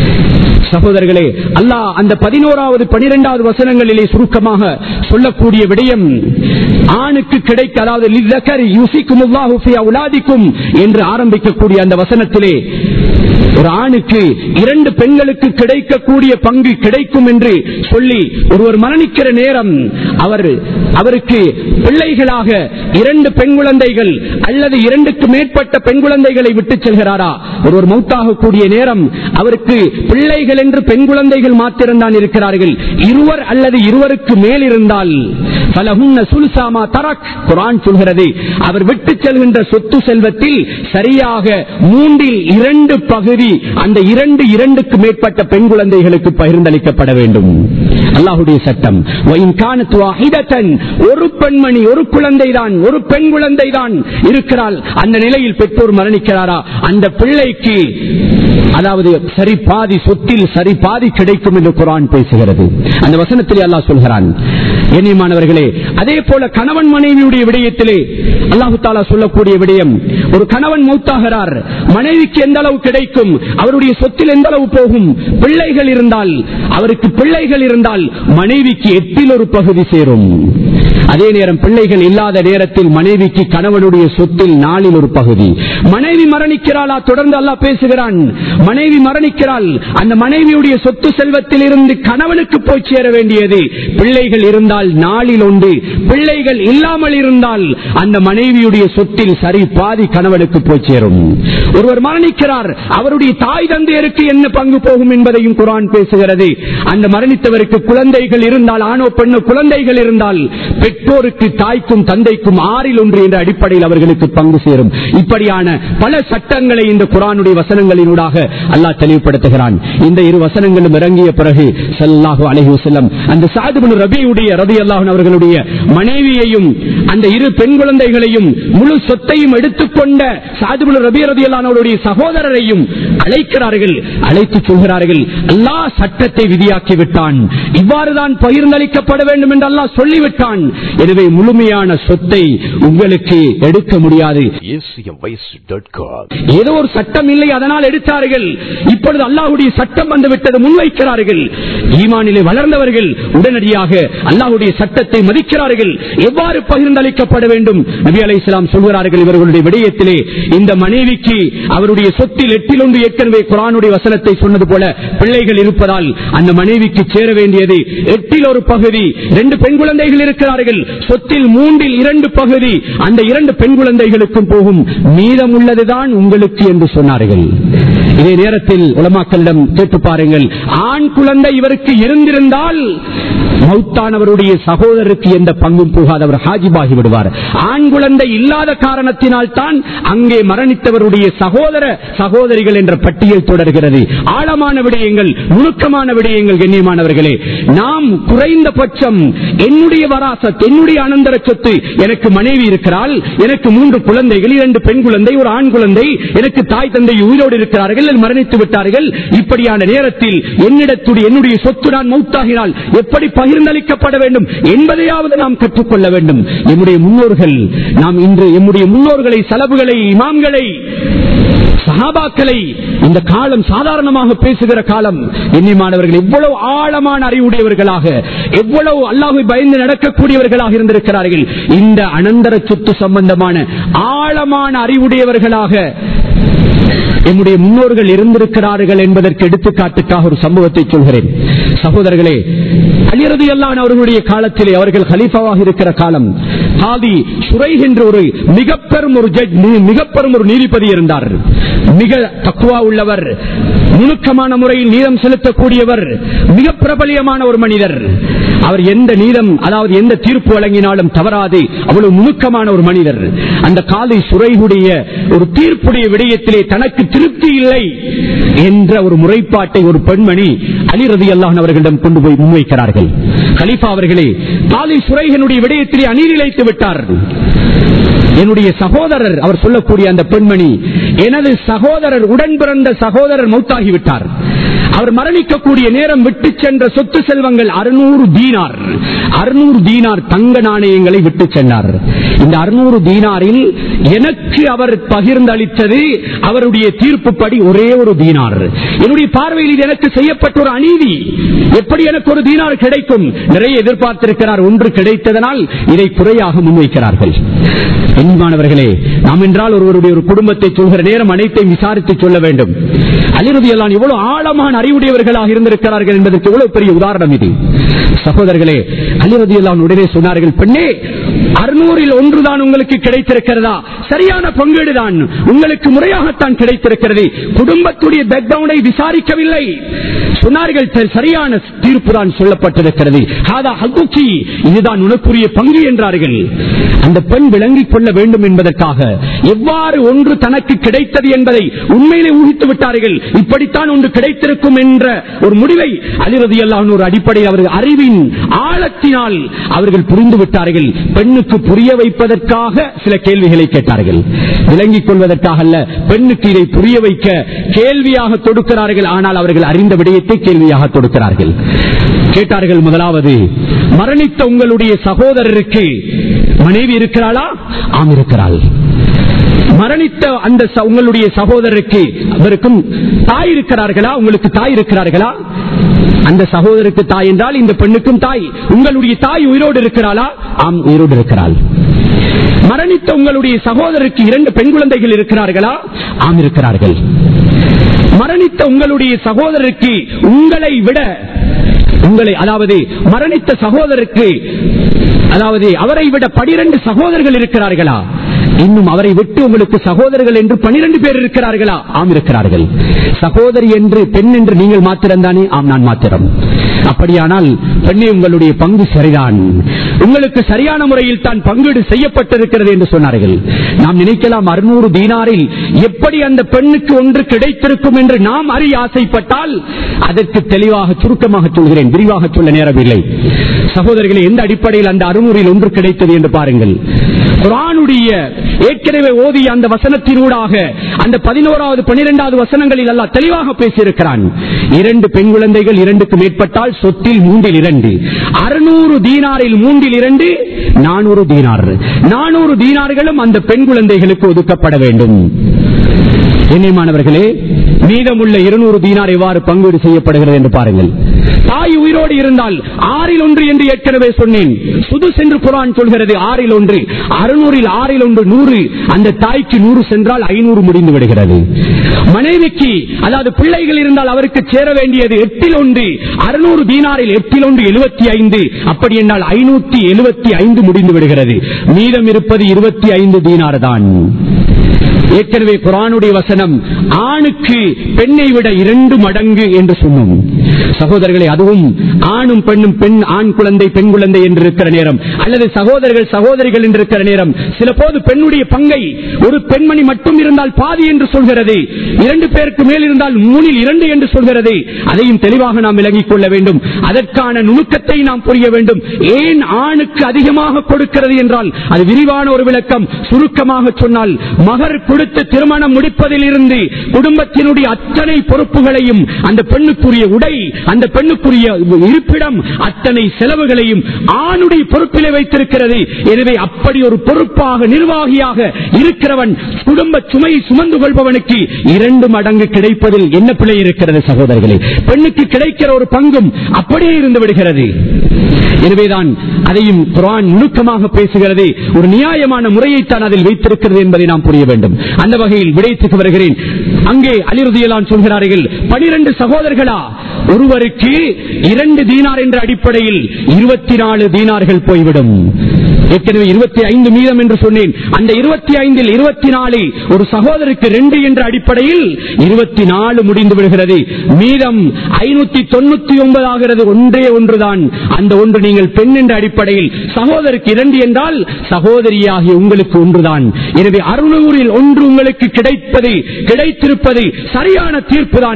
சகோதரர்களே அல்லாஹ் அந்த பதினோராவது பனிரெண்டாவது வசனங்களிலே சுருக்கமாக சொல்லக்கூடிய விடயம் ஆணுக்கு கிடைக்க அதாவது லிzzakari யுசிக்குமுல்லாஹு ஃபி அவுலாதிக்கும் என்று ஆரம்பிக்கக்கூடிய அந்த வசனத்திலே ஒரு ஆணுக்கு இரண்டு பெண்களுக்கு கிடைக்கக்கூடிய பங்கு கிடைக்கும் என்று சொல்லி ஒருவர் மரணிக்கிற நேரம் அவர் அவருக்கு பிள்ளைகளாக இரண்டு பெண் குழந்தைகள் அல்லது இரண்டுக்கு மேற்பட்ட பெண் குழந்தைகளை விட்டுச் செல்கிறாரா ஒருவர் மௌத்தாகக்கூடிய நேரம் அவருக்கு பிள்ளைகள் என்று பெண் குழந்தைகள் மாத்திரம்தான் இருக்கிறார்கள் இருவர் அல்லது இருவருக்கு மேல் இருந்தால் பலகுன்ன சுல்சாமா தரக் குரான் சொல்கிறது அவர் விட்டு செல்கின்ற சொத்து செல்வத்தில் சரியாக மூன்றில் இரண்டு பகுதி அந்த இரண்டு இரண்டுக்கு மேற்பட்ட பெண் குழந்தைகளுக்கு பகிர்ந்தளிக்கப்பட வேண்டும் அல்லாஹுடைய சட்டம் ஒரு பெண்மணி ஒரு குழந்தை தான் ஒரு பெண் குழந்தை தான் இருக்கிறாள் அந்த நிலையில் பெற்றோர் மரணிக்கிறாரா அந்த பிள்ளைக்கு அதாவது சரி பாதி சொத்தில் சரி பாதி கிடைக்கும் என்று குரான் பேசுகிறது அந்த வசனத்திலே அல்லாஹ் சொல்கிறான் கண்ணியமானவர்களே அதே போல கணவன் மனைவியுடைய விடயத்திலே அல்லாஹு தாலா சொல்லக்கூடிய விடயம் ஒரு கணவன் மௌத்தாகிறார் மனைவிக்கு எந்த அளவு கிடைக்கும் அவருடைய சொத்தில் எந்த அளவு போகும் பிள்ளைகள் இருந்தால் அவருக்கு பிள்ளைகள் இருந்தால் மனைவிக்கு எட்டில் ஒரு பகுதி சேரும் அதே நேரம் பிள்ளைகள் இல்லாத நேரத்தில் மனைவிக்கு கணவனுடைய சொத்தில் நாளில் ஒரு பகுதி மனைவி மரணிக்கிறாளா தொடர்ந்து அல்லாஹ் பேசுகிறான் மனைவி மரணிக்கிறாள் அந்த மனைவியுடைய சொத்து செல்வத்தில் இருந்து கணவனுக்கு போய் சேர வேண்டியது பிள்ளைகள் இருந்தால் நாளில் உண்டு பிள்ளைகள் இல்லாமல் இருந்தால் அந்த மனைவியுடைய சொத்தில் சரி பாதி கணவனுக்கு போய் சேரும் ஒருவர் மரணிக்கிறார் அவருடைய தாய் தந்தையருக்கு என்ன பங்கு போகும் என்பதையும் குரான் பேசுகிறது அந்த மரணித்தவருக்கு குழந்தைகள் இருந்தால் ஆணோ பெண்ணோ குழந்தைகள் இருந்தால் பெற்றோருக்கு தாய்க்கும் தந்தைக்கும் ஆறில் ஒன்று என்ற அடிப்படையில் அவர்களுக்கு பங்கு சேரும் இப்படியான பல சட்டங்களை இந்த குரானுடைய வசனங்களினூடாக அல்லாஹ் தெளிவுபடுத்துகிறான் இந்த இரு வசனங்களும் இறங்கிய பிறகு ஸல்லல்லாஹு அலைஹி வஸல்லம் அந்த சாதுபுல் ரபியுடைய ரதி அல்லாஹன் அவர்களுடைய மனைவியையும் அந்த இரு பெண் குழந்தைகளையும் முழு சொத்தையும் எடுத்துக்கொண்ட சாதுபுல் ரபி ரதி அவருடைய சகோதரரையும் அழைக்கிறார்கள் அழைத்து சொல்கிறார்கள் அல்லாஹ் சட்டத்தை விதியாக்கி விட்டான் இவ்வாறுதான் பகிர்ந்தளிக்கப்பட வேண்டும் என்று அல்லாஹ் சொல்லிவிட்டான் எனவே முழுமையான சொத்தை உங்களுக்கு எடுக்க முடியாது acmvoice.com. ஏதோ ஒரு சட்டம் இல்லை அதனால் எடுத்தார்கள் இப்பொழுது அல்லாஹுடைய சட்டம் வந்துவிட்டது முன்வைக்கிறார்கள் ஈமானிலே வளர்ந்தவர்கள் உடனடியாக அல்லாஹுடைய சட்டத்தை மதிக்கிறார்கள் எவ்வாறு பகிர்ந்தளிக்கப்பட வேண்டும் நபி அலை சொல்கிறார்கள் இவர்களுடைய விடயத்திலே இந்த மனைவிக்கு அவருடைய சொத்தில் எட்டில் ஒன்று ஏற்கனவே குரானுடைய வசனத்தை சொன்னது போல பிள்ளைகள் இருப்பதால் அந்த மனைவிக்கு சேர வேண்டியது எட்டில் ஒரு பகுதி ரெண்டு பெண் குழந்தைகள் இருக்கிறார்கள் சொத்தில் மூன்றில் இரண்டு பகுதி அந்த இரண்டு பெண் குழந்தைகளுக்கும் போகும் மீதம் உள்ளதுதான் உங்களுக்கு என்று சொன்னார்கள் இதே நேரத்தில் உலமாக்களிடம் கேட்டு பாருங்கள் ஆண் குழந்தை இவருக்கு இருந்திருந்தால் மௌத்தானவருடைய சகோதரருக்கு எந்த பங்கும் போகாதவர் ஹாஜிபாகி விடுவார் ஆண் குழந்தை இல்லாத காரணத்தினால் தான் அங்கே மரணித்தவருடைய சகோதர சகோதரிகள் என்ற பட்டியல் தொடர்கிறது ஆழமான விடயங்கள் நுணுக்கமான விடயங்கள் கண்ணியமானவர்களே நாம் குறைந்தபட்சம் என்னுடைய வராசத் என்னுடைய அனந்தர சொத்து எனக்கு மனைவி இருக்கிறாள் எனக்கு மூன்று குழந்தைகள் இரண்டு பெண் குழந்தை ஒரு ஆண் குழந்தை எனக்கு தாய் தந்தை உயிரோடு இருக்கிறார்கள் மரணித்து விட்டார்கள் இப்படியான நேரத்தில் என்னிடத்துடைய என்னுடைய சொத்து நான் மௌத்தாகினால் எப்படி பகிர்ந்தளிக்கப்பட வேண்டும் என்பதையாவது நாம் கற்றுக்கொள்ள வேண்டும் எம்முடைய முன்னோர்கள் நாம் இன்று எம்முடைய முன்னோர்களை செலவுகளை இமாம்களை சஹாபாக்களை இந்த காலம் சாதாரணமாக பேசுகிற காலம் எண்ணிமானவர்கள் எவ்வளவு ஆழமான அறிவுடையவர்களாக எவ்வளவு அல்லாஹை பயந்து நடக்கக்கூடியவர்களாக இருந்திருக்கிறார்கள் இந்த அனந்தர சொத்து சம்பந்தமான ஆழமான அறிவுடையவர்களாக என்னுடைய முன்னோர்கள் இருந்திருக்கிறார்கள் என்பதற்கு எடுத்துக்காட்டுக்காக ஒரு சம்பவத்தை சொல்கிறேன் சகோதரர்களே அலிரதி அல்லான் அவர்களுடைய காலத்திலே அவர்கள் ஹலீஃபாவாக இருக்கிற காலம் காதி சுரை என்ற ஒரு மிக பெரும் ஒரு ஜட்ஜ் மிக பெரும் ஒரு நீதிபதி இருந்தார் மிக தக்குவா உள்ளவர் நுணுக்கமான முறையில் நீதம் செலுத்தக்கூடியவர் மிக பிரபலியமான ஒரு மனிதர் அவர் எந்த நீதம் அதாவது எந்த தீர்ப்பு வழங்கினாலும் தவறாது அவ்வளவு நுணுக்கமான ஒரு மனிதர் அந்த காலை சுரைகுடைய ஒரு தீர்ப்புடைய விடயத்திலே தனக்கு திருப்தி இல்லை என்ற ஒரு முறைப்பாட்டை ஒரு பெண்மணி அலி ரதி அல்லாஹன் அவர்களிடம் கொண்டு போய் முன்வைக்கிறார்கள் கலீஃபா அவர்களே காலை சுரைகனுடைய விடயத்திலே அநீரிழைத்து விட்டார் என்னுடைய சகோதரர் அவர் சொல்லக்கூடிய அந்த பெண்மணி எனது சகோதரர் உடன் பிறந்த சகோதரர் மௌத்தாகிவிட்டார் அவர் மரணிக்கக்கூடிய நேரம் விட்டு சென்ற சொத்து செல்வங்கள் அறுநூறு தீனார் அறுநூறு தீனார் தங்க நாணயங்களை விட்டு சென்றார் இந்த அறுநூறு தீனாரில் எனக்கு அவர் பகிர்ந்தளித்தது அவருடைய தீர்ப்புப்படி ஒரே ஒரு தீனார் என்னுடைய பார்வையில் இது எனக்கு செய்யப்பட்ட ஒரு அநீதி எப்படி எனக்கு ஒரு தீனார் கிடைக்கும் நிறைய எதிர்பார்த்திருக்கிறார் ஒன்று கிடைத்ததனால் இதை குறையாக முன்வைக்கிறார்கள் எண்ணிமானவர்களே நாம் என்றால் ஒருவருடைய ஒரு குடும்பத்தை சொல்கிற நேரம் அனைத்தையும் விசாரித்து சொல்ல வேண்டும் அலிரதி எல்லாம் எவ்வளவு ஆழமான அறிவுடையவர்களாக இருந்திருக்கிறார்கள் என்பதற்கு எவ்வளவு பெரிய உதாரணம் இது சகோதரர்களே அலிரதி எல்லாம் உடனே சொன்னார்கள் பெண்ணே அறுநூறில் ஒன்றுதான் உங்களுக்கு கிடைத்திருக்கிறதா சரியான பங்கீடுதான் உங்களுக்கு முறையாகத்தான் கிடைத்திருக்கிறது குடும்பத்துடைய பேக்ரவுண்டை விசாரிக்கவில்லை சொன்னார்கள் சரியான தீர்ப்பு தான் சொல்லப்பட்டிருக்கிறது இதுதான் உனக்குரிய பங்கு என்றார்கள் அந்த பெண் விளங்கிக் கொள்ள வேண்டும் என்பதற்காக எவ்வாறு ஒன்று தனக்கு கிடைத்தது என்பதை உண்மையிலே ஊகித்து விட்டார்கள் இப்படித்தான் ஒன்று கிடைத்திருக்கும் என்ற ஒரு முடிவை அலிரதி அல்லாஹ் ஒரு அடிப்படை அவர்கள் அறிவின் ஆழத்தினால் அவர்கள் புரிந்து விட்டார்கள் பெண்ணுக்கு புரிய வைப்பதற்காக சில கேள்விகளை கேட்டார்கள் விளங்கிக் கொள்வதற்காக அல்ல பெண்ணுக்கு இதை புரிய வைக்க கேள்வியாக தொடுக்கிறார்கள் ஆனால் அவர்கள் அறிந்த விடயத்தை கேள்வியாக தொடுக்கிறார்கள் கேட்டார்கள் முதலாவது மரணித்த உங்களுடைய சகோதரருக்கு மனைவி இருக்கிறாளா ஆம் இருக்கிறாள் மரணித்த அந்த ச- உங்களுடைய சகோதரருக்கு அவருக்கும் தாய் இருக்கிறார்களா உங்களுக்கு தாய் இருக்கிறார்களா அந்த சகோதரருக்கு தாய் என்றால் இந்த பெண்ணுக்கும் தாய் உங்களுடைய தாய் உயிரோடு இருக்கிறாளா ஆம் உயிரோடு இருக்கிறாள் மரணித்த உங்களுடைய சகோதரருக்கு இரண்டு பெண் குழந்தைகள் இருக்கிறார்களா ஆம் இருக்கிறார்கள் மரணித்த உங்களுடைய சகோதரருக்கு உங்களை விட உங்களை அதாவது மரணித்த சகோதரருக்கு அதாவது அவரை விட பனிரெண்டு சகோதரர்கள் இருக்கிறார்களா இன்னும் அவரை விட்டு உங்களுக்கு சகோதரர்கள் என்று பனிரெண்டு பேர் இருக்கிறார்களா ஆம் இருக்கிறார்கள் சகோதரி என்று பெண் என்று நீங்கள் மாத்திரம்தானே ஆம் நான் மாத்திரம் அப்படியானால் பெண்ணே உங்களுடைய பங்கு சரிதான் உங்களுக்கு சரியான முறையில் தான் பங்கீடு செய்யப்பட்டிருக்கிறது என்று சொன்னார்கள் நாம் நினைக்கலாம் அறுநூறு தீனாரில் எப்படி அந்த பெண்ணுக்கு ஒன்று கிடைத்திருக்கும் என்று நாம் அறிய ஆசைப்பட்டால் அதற்கு தெளிவாக சுருக்கமாக சொல்கிறேன் விரிவாக சொல்ல நேரமில்லை சகோதரர்களே எந்த அடிப்படையில் அந்த அறுநூறில் ஒன்று கிடைத்தது என்று பாருங்கள் குரானுடைய ஏற்கனவே ஓதிய அந்த வசனத்தினூடாக அந்த பதினோராவது பனிரெண்டாவது வசனங்களில் அல்ல தெளிவாக பேசியிருக்கிறான் இரண்டு பெண் குழந்தைகள் இரண்டுக்கு மேற்பட்டால் சொத்தில் மூன்றில் இரண்டு அறுநூறு தீனாரில் மூன்றில் இரண்டு நானூறு தீனார் நானூறு தீனார்களும் அந்த பெண் குழந்தைகளுக்கு ஒதுக்கப்பட வேண்டும் கண்ணியமானவர்களே மீதமுள்ள இருநூறு தீனார் எவ்வாறு பங்கீடு செய்யப்படுகிறது என்று பாருங்கள் தாய் உயிரோடு இருந்தால் ஆறில் ஒன்று என்று ஏற்கனவே சொன்னேன் சுது சென்று குரான் சொல்கிறது ஆறில் ஒன்று அறுநூறில் ஆறில் ஒன்று நூறு அந்த தாய்க்கு நூறு சென்றால் ஐநூறு முடிந்து விடுகிறது மனைவிக்கு அதாவது பிள்ளைகள் இருந்தால் அவருக்கு சேர வேண்டியது எட்டில் ஒன்று அறுநூறு தீனாரில் எட்டில் ஒன்று எழுபத்தி ஐந்து அப்படி என்றால் ஐநூத்தி எழுபத்தி ஐந்து முடிந்து விடுகிறது மீதம் இருப்பது இருபத்தி ஐந்து தீனார் தான் ஏற்கனவே குரானுடைய வசனம் ஆணுக்கு பெண்ணை விட இரண்டு மடங்கு என்று சொன்னோம் சகோதரர்களை அதுவும் ஆணும் பெண்ணும் பெண் ஆண் குழந்தை பெண் குழந்தை என்று இருக்கிற நேரம் அல்லது சகோதரர்கள் சகோதரிகள் என்று இருக்கிற நேரம் சில போது பெண்ணுடைய பங்கை ஒரு பெண்மணி மட்டும் இருந்தால் பாதி என்று சொல்கிறது இரண்டு பேருக்கு மேல் இருந்தால் மூணில் இரண்டு என்று சொல்கிறது அதையும் தெளிவாக நாம் விளங்கிக் கொள்ள வேண்டும் அதற்கான நுணுக்கத்தை நாம் புரிய வேண்டும் ஏன் ஆணுக்கு அதிகமாக கொடுக்கிறது என்றால் அது விரிவான ஒரு விளக்கம் சுருக்கமாக சொன்னால் மகர் கொடுத்து திருமணம் முடிப்பதில் இருந்து குடும்பத்தினுடைய அத்தனை பொறுப்புகளையும் அந்த பெண்ணுக்குரிய உடை அந்த பெண்ணுக்குரிய இருப்பிடம் அத்தனை செலவுகளையும் ஆணுடைய பொறுப்பிலே வைத்திருக்கிறது எனவே அப்படி ஒரு பொறுப்பாக நிர்வாகியாக இருக்கிறவன் குடும்ப சுமையை சுமந்து கொள்பவனுக்கு இரண்டு மடங்கு கிடைப்பதில் என்ன பிழை இருக்கிறது சகோதரர்களே பெண்ணுக்கு கிடைக்கிற ஒரு பங்கும் அப்படியே இருந்து விடுகிறது எனவேதான் அதையும் குரான் நுணுக்கமாக பேசுகிறது ஒரு நியாயமான முறையைத்தான் அதில் வைத்திருக்கிறது என்பதை நாம் புரிய வேண்டும் அந்த வகையில் விடைத்துக்கு வருகிறேன் அங்கே அலிருதியலான் சொல்கிறார்கள் பனிரெண்டு சகோதரர்களா ஒருவருக்கு இரண்டு தீனார் என்ற அடிப்படையில் இருபத்தி நாலு தீனார்கள் போய்விடும் ஏற்கனவே இருபத்தி ஐந்து மீதம் என்று சொன்னேன் அந்த இருபத்தி ஐந்தில் இருபத்தி நாலு ஒரு சகோதரருக்கு ரெண்டு என்ற அடிப்படையில் இருபத்தி நாலு முடிந்து விடுகிறது மீதம் ஐநூத்தி தொண்ணூத்தி ஒன்பது ஆகிறது ஒன்றே ஒன்றுதான் அந்த ஒன்று நீங்கள் பெண் என்ற அடிப்படையில் சகோதரருக்கு இரண்டு என்றால் சகோதரியாகிய உங்களுக்கு ஒன்றுதான் எனவே அறுநூறில் ஒன்று உங்களுக்கு கிடைப்பது கிடைத்திருப்பது சரியான தீர்ப்பு தான்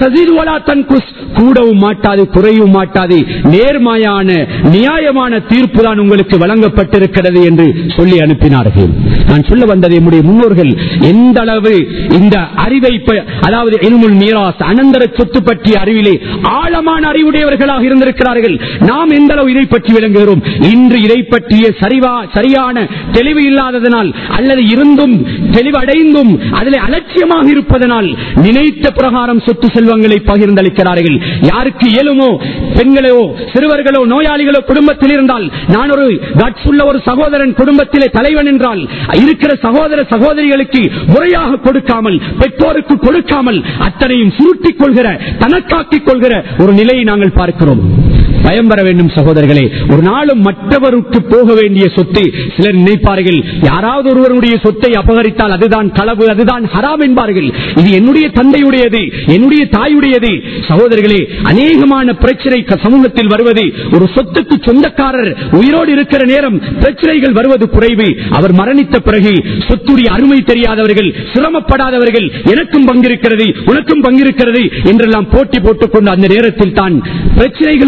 கூடவும் மாட்டாது குறையவும் மாட்டாது நேர்மையான நியாயமான தீர்ப்பு தான் உங்களுக்கு வழங்கப்பட்டிருக்கிறது என்று சொல்லி அனுப்பினார்கள் நான் சொல்ல வந்தது நம்முடைய முன்னோர்கள் எந்த அளவு இந்த அறிவை ப- அதாவது எனுமுல் மீராஸ் அனந்தர சொத்து பற்றிய அறிவிலே ஆழமான அறிவுடையவர்களாக இருந்திருக்கிறார்கள் நாம் எந்த அளவு இதை பற்றி விளங்குகிறோம் இன்று இதை பற்றிய சரிவா சரியான தெளிவு இல்லாததனால் அல்லது இருந்தும் தெளிவடைந்தும் அதில் அலட்சியமாக இருப்பதனால் நினைத்த பிரகாரம் சொத்து செல்வங்களை பகிர்ந்தளிக்கிறார்கள் யாருக்கு இயலுமோ பெண்களோ சிறுவர்களோ நோயாளிகளோ குடும்பத்தில் இருந்தால் நான் ஒரு guts உள்ள ஒரு சகோதரன் குடும்பத்திலே தலைவன் என்றால் இருக்கிற சகோதர சகோதரிகளுக்கு முறையாக கொடுக்காமல் பெற்றோருக்கு கொடுக்காமல் அத்தனையும் சுருட்டிக் கொள்கிற தனக்காக்கிக் கொள்கிற ஒரு நிலையை நாங்கள் பார்க்கிறோம் பயம் வர வேண்டும் சகோதரர்களே ஒரு நாளும் மற்றவருக்கு போக வேண்டிய சொத்து சிலர் நினைப்பார்கள் யாராவது ஒருவருடைய சொத்தை அபகரித்தால் அதுதான் களவு அதுதான் ஹராம் என்பார்கள் இது என்னுடைய தந்தையுடையது என்னுடைய தாயுடையது சகோதரர்களே அநேகமான பிரச்சனை க- சமூகத்தில் வருவது ஒரு சொத்துக்கு சொந்தக்காரர் உயிரோடு இருக்கிற நேரம் பிரச்சனைகள் வருவது குறைவு அவர் மரணித்த பிறகு சொத்துடைய அருமை தெரியாதவர்கள் சிரமப்படாதவர்கள் எனக்கும் பங்கிருக்கிறது உனக்கும் பங்கிருக்கிறது என்றெல்லாம் போட்டி போட்டுக் கொண்டு அந்த நேரத்தில் தான் பிரச்சனைகளும் அதிகமாக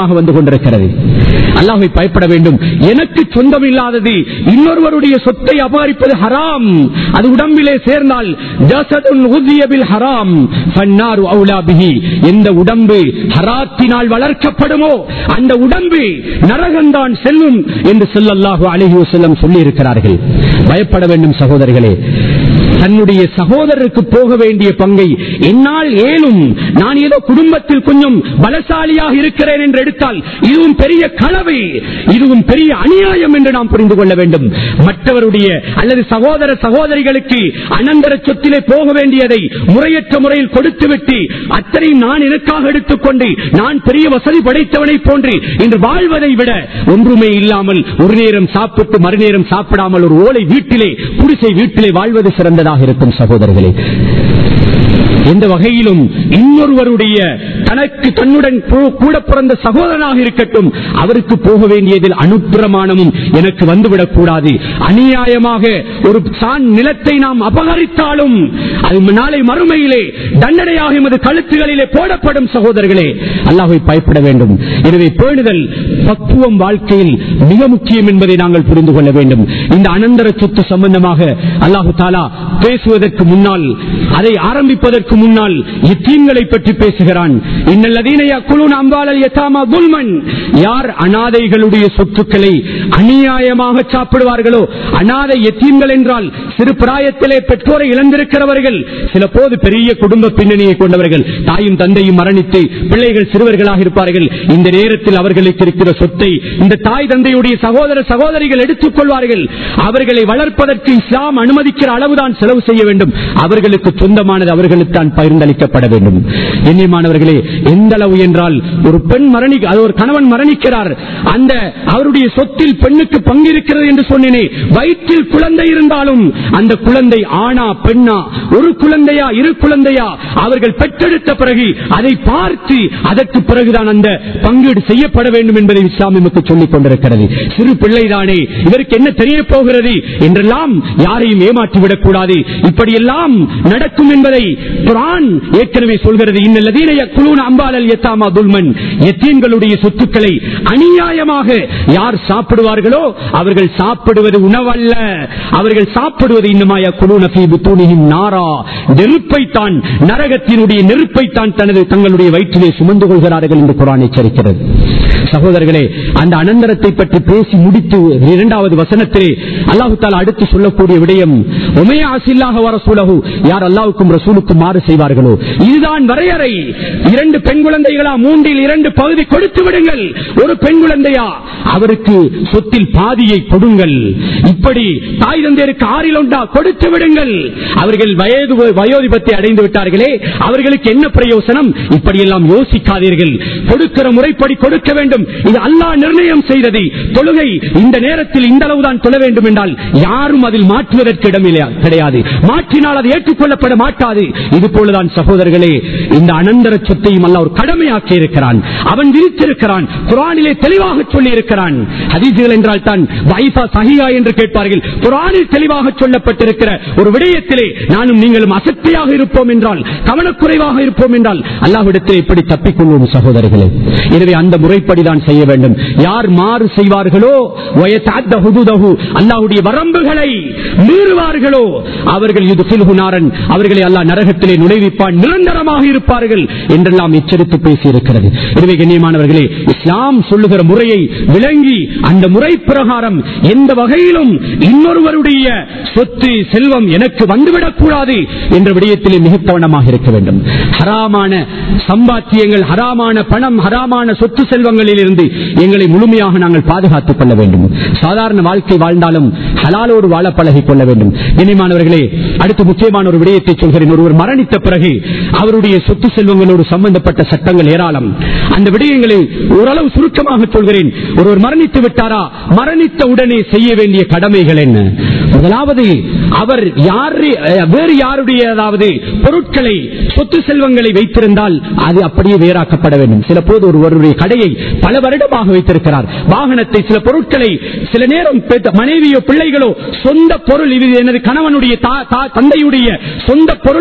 அதிகமாக வந்து கொண்டிருக்கிறது அல்லாஹை பயப்பட வேண்டும் எனக்கு சொந்தம் இல்லாதது இன்னொருவருடைய சொத்தை அபகரிப்பது ஹராம் அது உடம்பிலே சேர்ந்தால் ஜஸதுன் உதிய பில் ஹராம் ஃபன்னாரு அவுலா பிஹி எந்த உடம்பு ஹராத்தினால் வளர்க்கப்படுமோ அந்த உடம்பு நரகம்தான் செல்லும் என்று ஸல்லல்லாஹு அலைஹி வஸல்லம் சொல்லி இருக்கிறார்கள் பயப்பட வேண்டும் சகோதரர்களே தன்னுடைய சகோதரருக்கு போக வேண்டிய பங்கை என்னால் ஏலும் நான் ஏதோ குடும்பத்தில் கொஞ்சம் பலசாலியாக இருக்கிறேன் என்று எடுத்தால் இதுவும் பெரிய களவு இதுவும் பெரிய அநியாயம் என்று நாம் புரிந்து கொள்ள வேண்டும் மற்றவருடைய அல்லது சகோதர சகோதரிகளுக்கு அனந்தர சொத்திலே போக வேண்டியதை முறையற்ற முறையில் கொடுத்துவிட்டு அத்தனையும் நான் எனக்காக எடுத்துக்கொண்டு நான் பெரிய வசதி படைத்தவனை போன்று இன்று வாழ்வதை விட ஒன்றுமே இல்லாமல் ஒரு நேரம் சாப்பிட்டு மறுநேரம் சாப்பிடாமல் ஒரு ஓலை வீட்டிலே குடிசை வீட்டிலே வாழ்வது சிறந்ததாக இருக்கும் சகோதரர்களே எந்த வகையிலும் இன்னொருவருடைய தனக்கு தன்னுடன் கூ- கூட பிறந்த சகோதரனாக இருக்கட்டும் அவருக்கு போக வேண்டியதில் அனுப்பிரமாணமும் எனக்கு வந்துவிடக் கூடாது அநியாயமாக ஒரு சான் நிலத்தை நாம் அபகரித்தாலும் அது நாளை மறுமையிலே தண்டனையாக எமது கழுத்துகளிலே போடப்படும் சகோதரர்களே அல்லாஹை பயப்பட வேண்டும் எனவே பேணுதல் பக்குவம் வாழ்க்கையில் மிக முக்கியம் என்பதை நாங்கள் புரிந்து கொள்ள வேண்டும் இந்த அனந்தர சொத்து சம்பந்தமாக அல்லாஹு தாலா பேசுவதற்கு முன்னால் அதை ஆரம்பிப்பதற்கு முன்னால் எத்தீன்களை பற்றி பேசுகிறான் இன்னல்லதீன யக்குலூன அம்வாலல் யதாமா துல்மன் யார் அனாதைகளுடைய சொத்துக்களை அநியாயமாக சாப்பிடுவார்களோ அனாதை எத்தீன்கள் என்றால் சிறு பிராயத்திலே பெற்றோரை இழந்திருக்கிறவர்கள் சில போது பெரிய குடும்ப பின்னணியை கொண்டவர்கள் தாயும் தந்தையும் மரணித்து பிள்ளைகள் சிறுவர்களாக இருப்பார்கள் இந்த நேரத்தில் அவர்களுக்கு இருக்கிற சொத்தை இந்த தாய் தந்தையுடைய சகோதர சகோதரிகள் எடுத்துக் கொள்வார்கள் அவர்களை வளர்ப்பதற்கு இஸ்லாம் அனுமதிக்கிற அளவுதான் செலவு செய்ய வேண்டும் அவர்களுக்கு சொந்தமானது அவர்களுக்கு தான் பகிர்ந்தளிக்கப்பட வேண்டும் எண்ணியமானவர்களே எந்த அளவு என்றால் ஒரு பெண் மரணி அது ஒரு கணவன் மரணிக்கிறார் அந்த அவருடைய சொத்தில் பெண்ணுக்கு பங்கு இருக்கிறது என்று சொன்னேனே வயிற்றில் குழந்தை இருந்தாலும் அந்த குழந்தை ஆணா பெண்ணா ஒரு குழந்தையா இரு குழந்தையா அவர்கள் பெற்றெடுத்த பிறகு அதை பார்த்து அதற்கு பிறகுதான் அந்த பங்கீடு செய்யப்பட வேண்டும் என்பதை இஸ்லாம் நமக்கு சொல்லிக் கொண்டிருக்கிறது சிறு பிள்ளைதானே இதற்கு என்ன தெரிய போகிறது என்றெல்லாம் யாரையும் ஏமாற்றிவிடக் கூடாது இப்படியெல்லாம் நடக்கும் என்பதை குரான் ஏற்கனவே சொல்கிறது இன்னல்லதீன யக்குலூன அம்பாலல் யத்தாமா துல்மன் எத்தீன்களுடைய சொத்துக்களை அநியாயமாக யார் சாப்பிடுவார்களோ அவர்கள் சாப்பிடுவது உணவல்ல அவர்கள் சாப்பிடுவது இன்னமா யக்குலூன ஃபீ புத்தூனிஹிம் நாரா நெருப்பைத்தான் நரகத்தினுடைய நெருப்பைத்தான் தனது தங்களுடைய வயிற்றிலே சுமந்து கொள்கிறார்கள் என்று குரான் எச்சரிக்கிறது சகோதரர்களே அந்த அனந்தரத்தை பற்றி பேசி முடித்து இரண்டாவது வசனத்திலே அல்லாஹு தாலா அடுத்து சொல்லக்கூடிய விடயம் உமையா ஆசில்லாக வர சூழகு யார் அல்லாவுக்கும் ரசூலுக்கும் மாறு செய்வார்களோ இதுதான் வரையறை இரண்டு பெண் குழந்தைகளா மூன்றில் இரண்டு பகுதி கொடுத்து விடுங்கள் ஒரு பெண் குழந்தையா அவருக்கு சொத்தில் பாதியை கொடுங்கள் இப்படி தாய் தந்தையருக்கு ஆறில் ஒன்றா கொடுத்து விடுங்கள் அவர்கள் வயது வயோதிபத்தை அடைந்து விட்டார்களே அவர்களுக்கு என்ன பிரயோசனம் இப்படியெல்லாம் யோசிக்காதீர்கள் கொடுக்கிற முறைப்படி கொடுக்க வேண்டும் இது அல்லாஹ் நிர்ணயம் செய்தது தொழுகை இந்த நேரத்தில் இந்த அளவுதான் தொழ வேண்டும் என்றால் யாரும் அதில் மாற்றுவதற்கு இடமில்லை கிடையாது மாற்றினால் அது ஏற்றுக்கொள்ளப்பட மாட்டாது இது போலதான் சகோதரர்களே இந்த அனந்தர சொத்தையும் அல்ல ஒரு கடமையாக்கி இருக்கிறான் அவன் விரித்திருக்கிறான் குரானிலே தெளிவாக சொல்லி இருக்கிறான் ஹதீசுகள் என்றால் தான் வைஃபா சஹியா என்று கேட்பார்கள் குரானில் தெளிவாக சொல்லப்பட்டிருக்கிற ஒரு விடயத்திலே நானும் நீங்களும் அசக்தியாக இருப்போம் என்றால் கவனக்குறைவாக இருப்போம் என்றால் அல்லாஹ்விடத்தில் எப்படி தப்பிக்கொள்வோம் சகோதரர்களே எனவே அந்த முறைப்படிதான் செய்ய வேண்டும் யார் மாறு செய்வார்களோ வயதாத்த ஹுதுதஹு, அல்லாஹ்வுடைய வரம்புகளை மீறுவார்களோ அவர்கள் இது நாரன் அவர்களை அல்லாஹ் நரகத்திலே நுழைவிப்பான் நிரந்தரமாக இருப்பார்கள் என்றெல்லாம் எச்சரித்து பேசியிருக்கிறது எனவே கண்ணியமானவர்களே இஸ்லாம் சொல்லுகிற முறையை விளங்கி அந்த முறை பிரகாரம் எந்த வகையிலும் இன்னொருவருடைய சொத்து செல்வம் எனக்கு வந்துவிடக் கூடாது என்ற விடயத்திலே மிக கவனமாக இருக்க வேண்டும் ஹராமான சம்பாத்தியங்கள் ஹராமான பணம் ஹராமான சொத்து செல்வங்களில் இருந்து எங்களை முழுமையாக நாங்கள் பாதுகாத்துக் கொள்ள வேண்டும் சாதாரண வாழ்க்கை வாழ்ந்தாலும் ஹலாலோடு வாழ பழகிக் கொள்ள வேண்டும் இனிமானவர்களே அடுத்து முக்கியமான ஒரு விடயத்தை சொல்கிறேன் ஒருவர் மரணித்த பிறகு அவருடைய சொத்து செல்வங்களோடு சம்பந்தப்பட்ட சட்டங்கள் ஏராளம் அந்த விடயங்களை ஓரளவு சுருக்கமாக சொல்கிறேன் ஒருவர் மரணித்து விட்டாரா மரணித்த உடனே செய்ய வேண்டிய கடமைகள் என்ன முதலாவது அவர் யாரு அஹ், வேறு யாருடைய அதாவது பொருட்களை சொத்து செல்வங்களை வைத்திருந்தால் அது அப்படியே வேறாக்கப்பட வேண்டும் சில போது ஒருவருடைய கடையை பல வருடமாக வைத்திருக்கிறார் வாகனத்தை சில பொருட்களை சில நேரம் பெற்ற மனைவியோ பிள்ளைகளோ சொந்த பொருள் இது எனது கணவனுடைய தா- தா- தந்தையுடைய சொந்த பொருள் என்று நினைப்பார்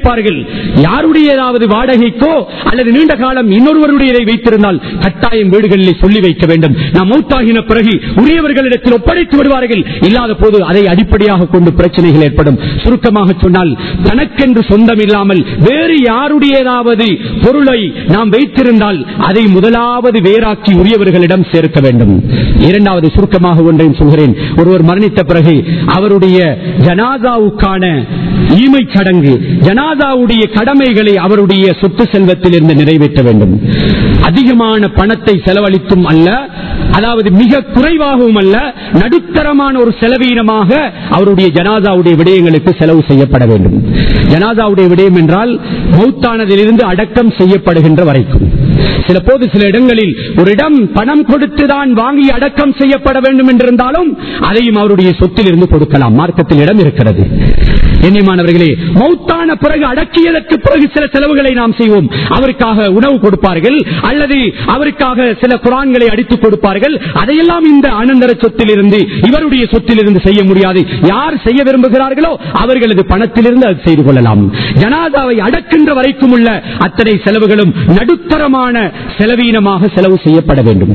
கொடுப்பார்கள் யாருடையதாவது வாடகைக்கோ அல்லது நீண்ட காலம் இன்னொருவருடையதை வைத்திருந்தால் கட்டாயம் வீடுகளிலே சொல்லி வைக்க வேண்டும் நாம் மௌத்தாகின பிறகு உரியவர்களிடத்தில் ஒப்படைத்து விடுவார்கள் இல்லாத போது அதை அடிப்படையாக கொண்டு பிரச்சனைகள் ஏற்படும் சுருக்கமாக சொன்னால் தனக்கென்று சொந்தம் இல்லாமல் வேறு யாருடையதாவது பொருளை நாம் வைத்திருந்தால் அதை முதலாவது வேறாக்கி உரியவர்களிடம் சேர்க்க வேண்டும் இரண்டாவது சுருக்கமாக ஒன்றையும் சொல்கிறேன் ஒருவர் மரணித்த பிறகு அவருடைய ஜனாதாவுக்கான ஈமை சடங்கு ஜனாதாவுடைய கடமைகளை அவருடைய சொத்து செல்வத்தில் இருந்து நிறைவேற்ற வேண்டும் அதிகமான பணத்தை செலவழித்தும் அல்ல அதாவது மிக குறைவாகவும் அல்ல நடுத்தரமான ஒரு செலவீனமாக அவருடைய ஜனாதாவுடைய விடயங்களுக்கு செலவு செய்யப்பட வேண்டும் ஜனாதாவுடைய விடயம் என்றால் மௌத்தானதிலிருந்து அடக்கம் செய்யப்படுகின்ற வரைக்கும் சில போது சில இடங்களில் ஒரு இடம் பணம் கொடுத்துதான் வாங்கி அடக்கம் செய்யப்பட வேண்டும் என்றிருந்தாலும் அதையும் அவருடைய சொத்தில் இருந்து கொடுக்கலாம் மார்க்கத்தில் இடம் இருக்கிறது எண்ணியமானவர்களே மௌத்தான பிறகு அடக்கியதற்கு பிறகு சில செலவுகளை நாம் செய்வோம் அவருக்காக உணவு கொடுப்பார்கள் அல்லது அவருக்காக சில குரான்களை அடித்துக் கொடுப்பார்கள் அதையெல்லாம் இந்த அனந்தர சொத்தில் இருந்து இவருடைய சொத்தில் இருந்து செய்ய முடியாது யார் செய்ய விரும்புகிறார்களோ அவர்களது பணத்திலிருந்து அது செய்து கொள்ளலாம் ஜனாதாவை அடக்கின்ற வரைக்கும் உள்ள அத்தனை செலவுகளும் நடுத்தரமான செலவீனமாக செலவு செய்யப்பட வேண்டும்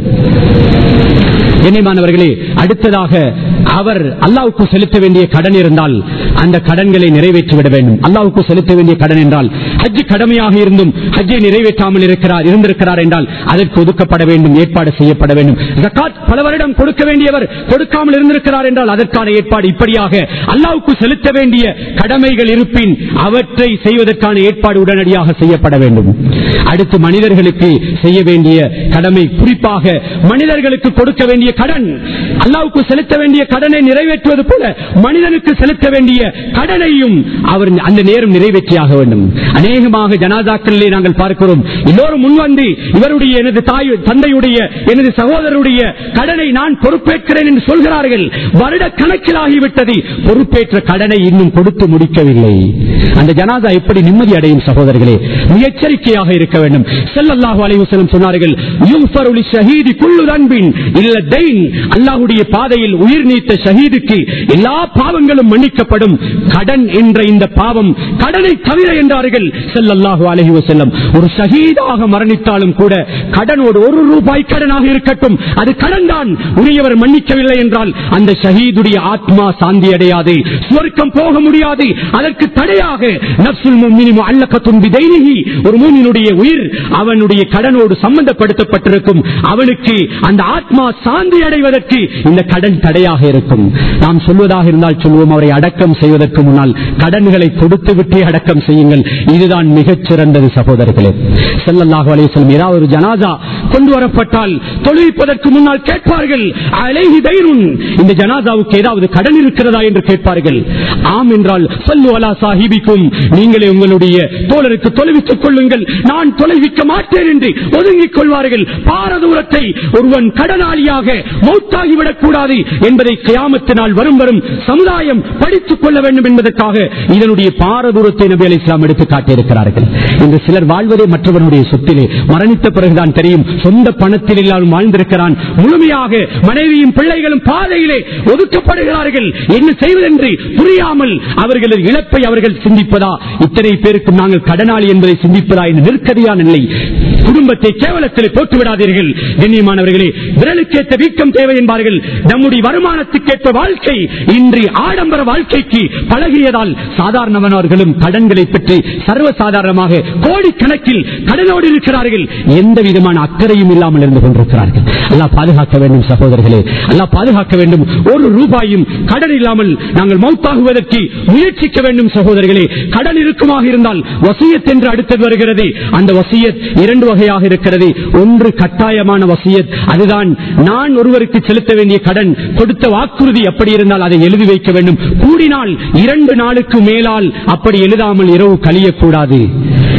கண்ணியமானவர்களே அடுத்ததாக அவர் அல்லாவுக்கு செலுத்த வேண்டிய கடன் இருந்தால் அந்த கடன்களை நிறைவேற்றிவிட வேண்டும் அல்லாவுக்கு செலுத்த வேண்டிய கடன் என்றால் ஹஜ் கடமையாக இருந்தும் ஹஜ்ஜை நிறைவேற்றாமல் இருக்கிறார் இருந்திருக்கிறார் என்றால் அதற்கு ஒதுக்கப்பட வேண்டும் ஏற்பாடு செய்யப்பட வேண்டும் ஜக்காத் பல வருடம் கொடுக்க வேண்டியவர் கொடுக்காமல் இருந்திருக்கிறார் என்றால் அதற்கான ஏற்பாடு இப்படியாக அல்லாவுக்கு செலுத்த வேண்டிய கடமைகள் இருப்பின் அவற்றை செய்வதற்கான ஏற்பாடு உடனடியாக செய்யப்பட வேண்டும் அடுத்து மனிதர்களுக்கு செய்ய வேண்டிய கடமை குறிப்பாக மனிதர்களுக்கு கொடுக்க வேண்டிய கடன் அல்லாவுக்கு செலுத்த வேண்டிய கடனை நிறைவேற்றுவது போல மனிதனுக்கு செலுத்த வேண்டிய கடனையும் அவர் அந்த நேரம் நிறைவேற்றியாக வேண்டும் அநேகமாக ஜனாதாக்களிலே நாங்கள் பார்க்கிறோம் எல்லோரும் முன்வந்து இவருடைய எனது தாய் தந்தையுடைய எனது சகோதரருடைய கடனை நான் பொறுப்பேற்கிறேன் என்று சொல்கிறார்கள் வருட கணக்கிலாகிவிட்டது பொறுப்பேற்ற கடனை இன்னும் கொடுத்து முடிக்கவில்லை அந்த ஜனாதா எப்படி நிம்மதி அடையும் சகோதரர்களே மிக எச்சரிக்கையாக இருக்க வேண்டும் செல்லல்லாஹு அலைவசலம் சொன்னார்கள் யூஃபருலி ஷஹீதி குள்ளு அன்பின் இல்ல தெயின் அல்லாஹுடைய பாதையில் உயிர் நீத்த ஷஹீதுக்கு எல்லா பாவங்களும் மன்னிக்கப்படும் கடன் என்ற இந்த பாவம் கடனை தவிர என்றார்கள் செல்லல்லாஹு அலஹி வசல்லம் ஒரு ஷஹீதாக மரணித்தாலும் கூட கடனோடு ஒரு ரூபாய் கடனாக இருக்கட்டும் அது கடன் தான் உரியவர் மன்னிக்கவில்லை என்றால் அந்த ஷஹீதுடைய ஆத்மா சாந்தி அடையாது சுவர்க்கம் போக முடியாது அதற்கு தடையாக நப்சுல் முஃமினி முஅல்லகத்துன் பிதைனிஹி ஒரு மூமினுடைய உயிர் அவனுடைய கடனோடு சம்பந்தப்படுத்தப்பட்டிருக்கும் அவனுக்கு அந்த ஆத்மா சாந்தி அடைவதற்கு இந்த கடன் தடையாக இருக்கும் நாம் சொல்வதாக இருந்தால் சொல்வோம் அவரை அடக்கம் செய்வதற்கு முன்னால் கடன்களை கொடுத்து விட்டே அடக்கம் செய்யுங்கள் இதுதான் மிகச் சிறந்தது சகோதரர்களே செல்லல்லாஹு அலையம் ஏதாவது ஒரு ஜனாதா கொண்டு வரப்பட்டால் தொழுவிப்பதற்கு முன்னால் கேட்பார்கள் அலைஹி தைருன் இந்த ஜனாதாவுக்கு ஏதாவது கடன் இருக்கிறதா என்று கேட்பார்கள் ஆம் என்றால் சொல்லு அலா சாஹிபிக்கும் நீங்களே உங்களுடைய தோழருக்கு தொலைவித்துக் கொள்ளுங்கள் நான் தொலைவிக்க மாட்டேன் என்று ஒதுங்கிக் கொள்வார்கள் பாரதூரத்தை ஒருவன் கடனாளியாக மௌத்தாகிவிடக் கூடாது என்பதை கியாமத்தினால் வரும் வரும் சமுதாயம் படித்துக் கொள்ள வேண்டும் என்பதற்காக இதனுடைய பாரதூரத்தை நபி அலி இஸ்லாம் எடுத்து காட்டியிருக்கிறார்கள் இன்று சிலர் வாழ்வதே மற்றவருடைய சொத்திலே மரணித்த பிறகுதான் தெரியும் சொந்த பணத்தில் இல்லாமல் வாழ்ந்திருக்கிறான் முழுமையாக மனைவியும் பிள்ளைகளும் பாதையிலே ஒதுக்கப்படுகிறார்கள் என்ன செய்வதென்று புரியாமல் அவர்களது இழப்பை அவர்கள் சிந்திப்பதா இத்தனை பேருக்கு நாங்கள் கடனாளி என்பதை சிந்திப்பதா என்று நிற்கதியான நிலை குடும்பத்தை கேவலத்தில் போட்டு விடாதீர்கள் கண்ணியமானவர்களே விரலுக்கேற்ற வீக்கம் தேவை என்பார்கள் நம்முடைய வருமானத்துக்கேற்ற வாழ்க்கை இன்று ஆடம்பர வாழ்க்கைக்கு பழகியதால் சாதாரணவனவர்களும் கடன்களை பற்றி சர்வசாதாரணமாக கோடிக்கணக்கில் கடனோடு இருக்கிறார்கள் எந்த விதமான அக்கறையும் இல்லாமல் இருந்து கொண்டிருக்கிறார்கள் அல்லா பாதுகாக்க வேண்டும் சகோதரர்களே அல்லா பாதுகாக்க வேண்டும் ஒரு ரூபாயும் கடன் இல்லாமல் நாங்கள் மௌத்தாகுவதற்கு முயற்சிக்க வேண்டும் சகோதரர்களே கடன் இருக்குமாக இருந்தால் வசியத் என்று அடுத்தது வருகிறது அந்த வசியத் இரண்டு வகையாக இருக்கிறது ஒன்று கட்டாயமான வசியத் அதுதான் நான் ஒருவருக்கு செலுத்த வேண்டிய கடன் கொடுத்த வாக்குறுதி அப்படி இருந்தால் அதை எழுதி வைக்க வேண்டும் கூடினால் இரண்டு நாளுக்கு மேலால் அப்படி எழுதாமல் இரவு கழியக்கூடாது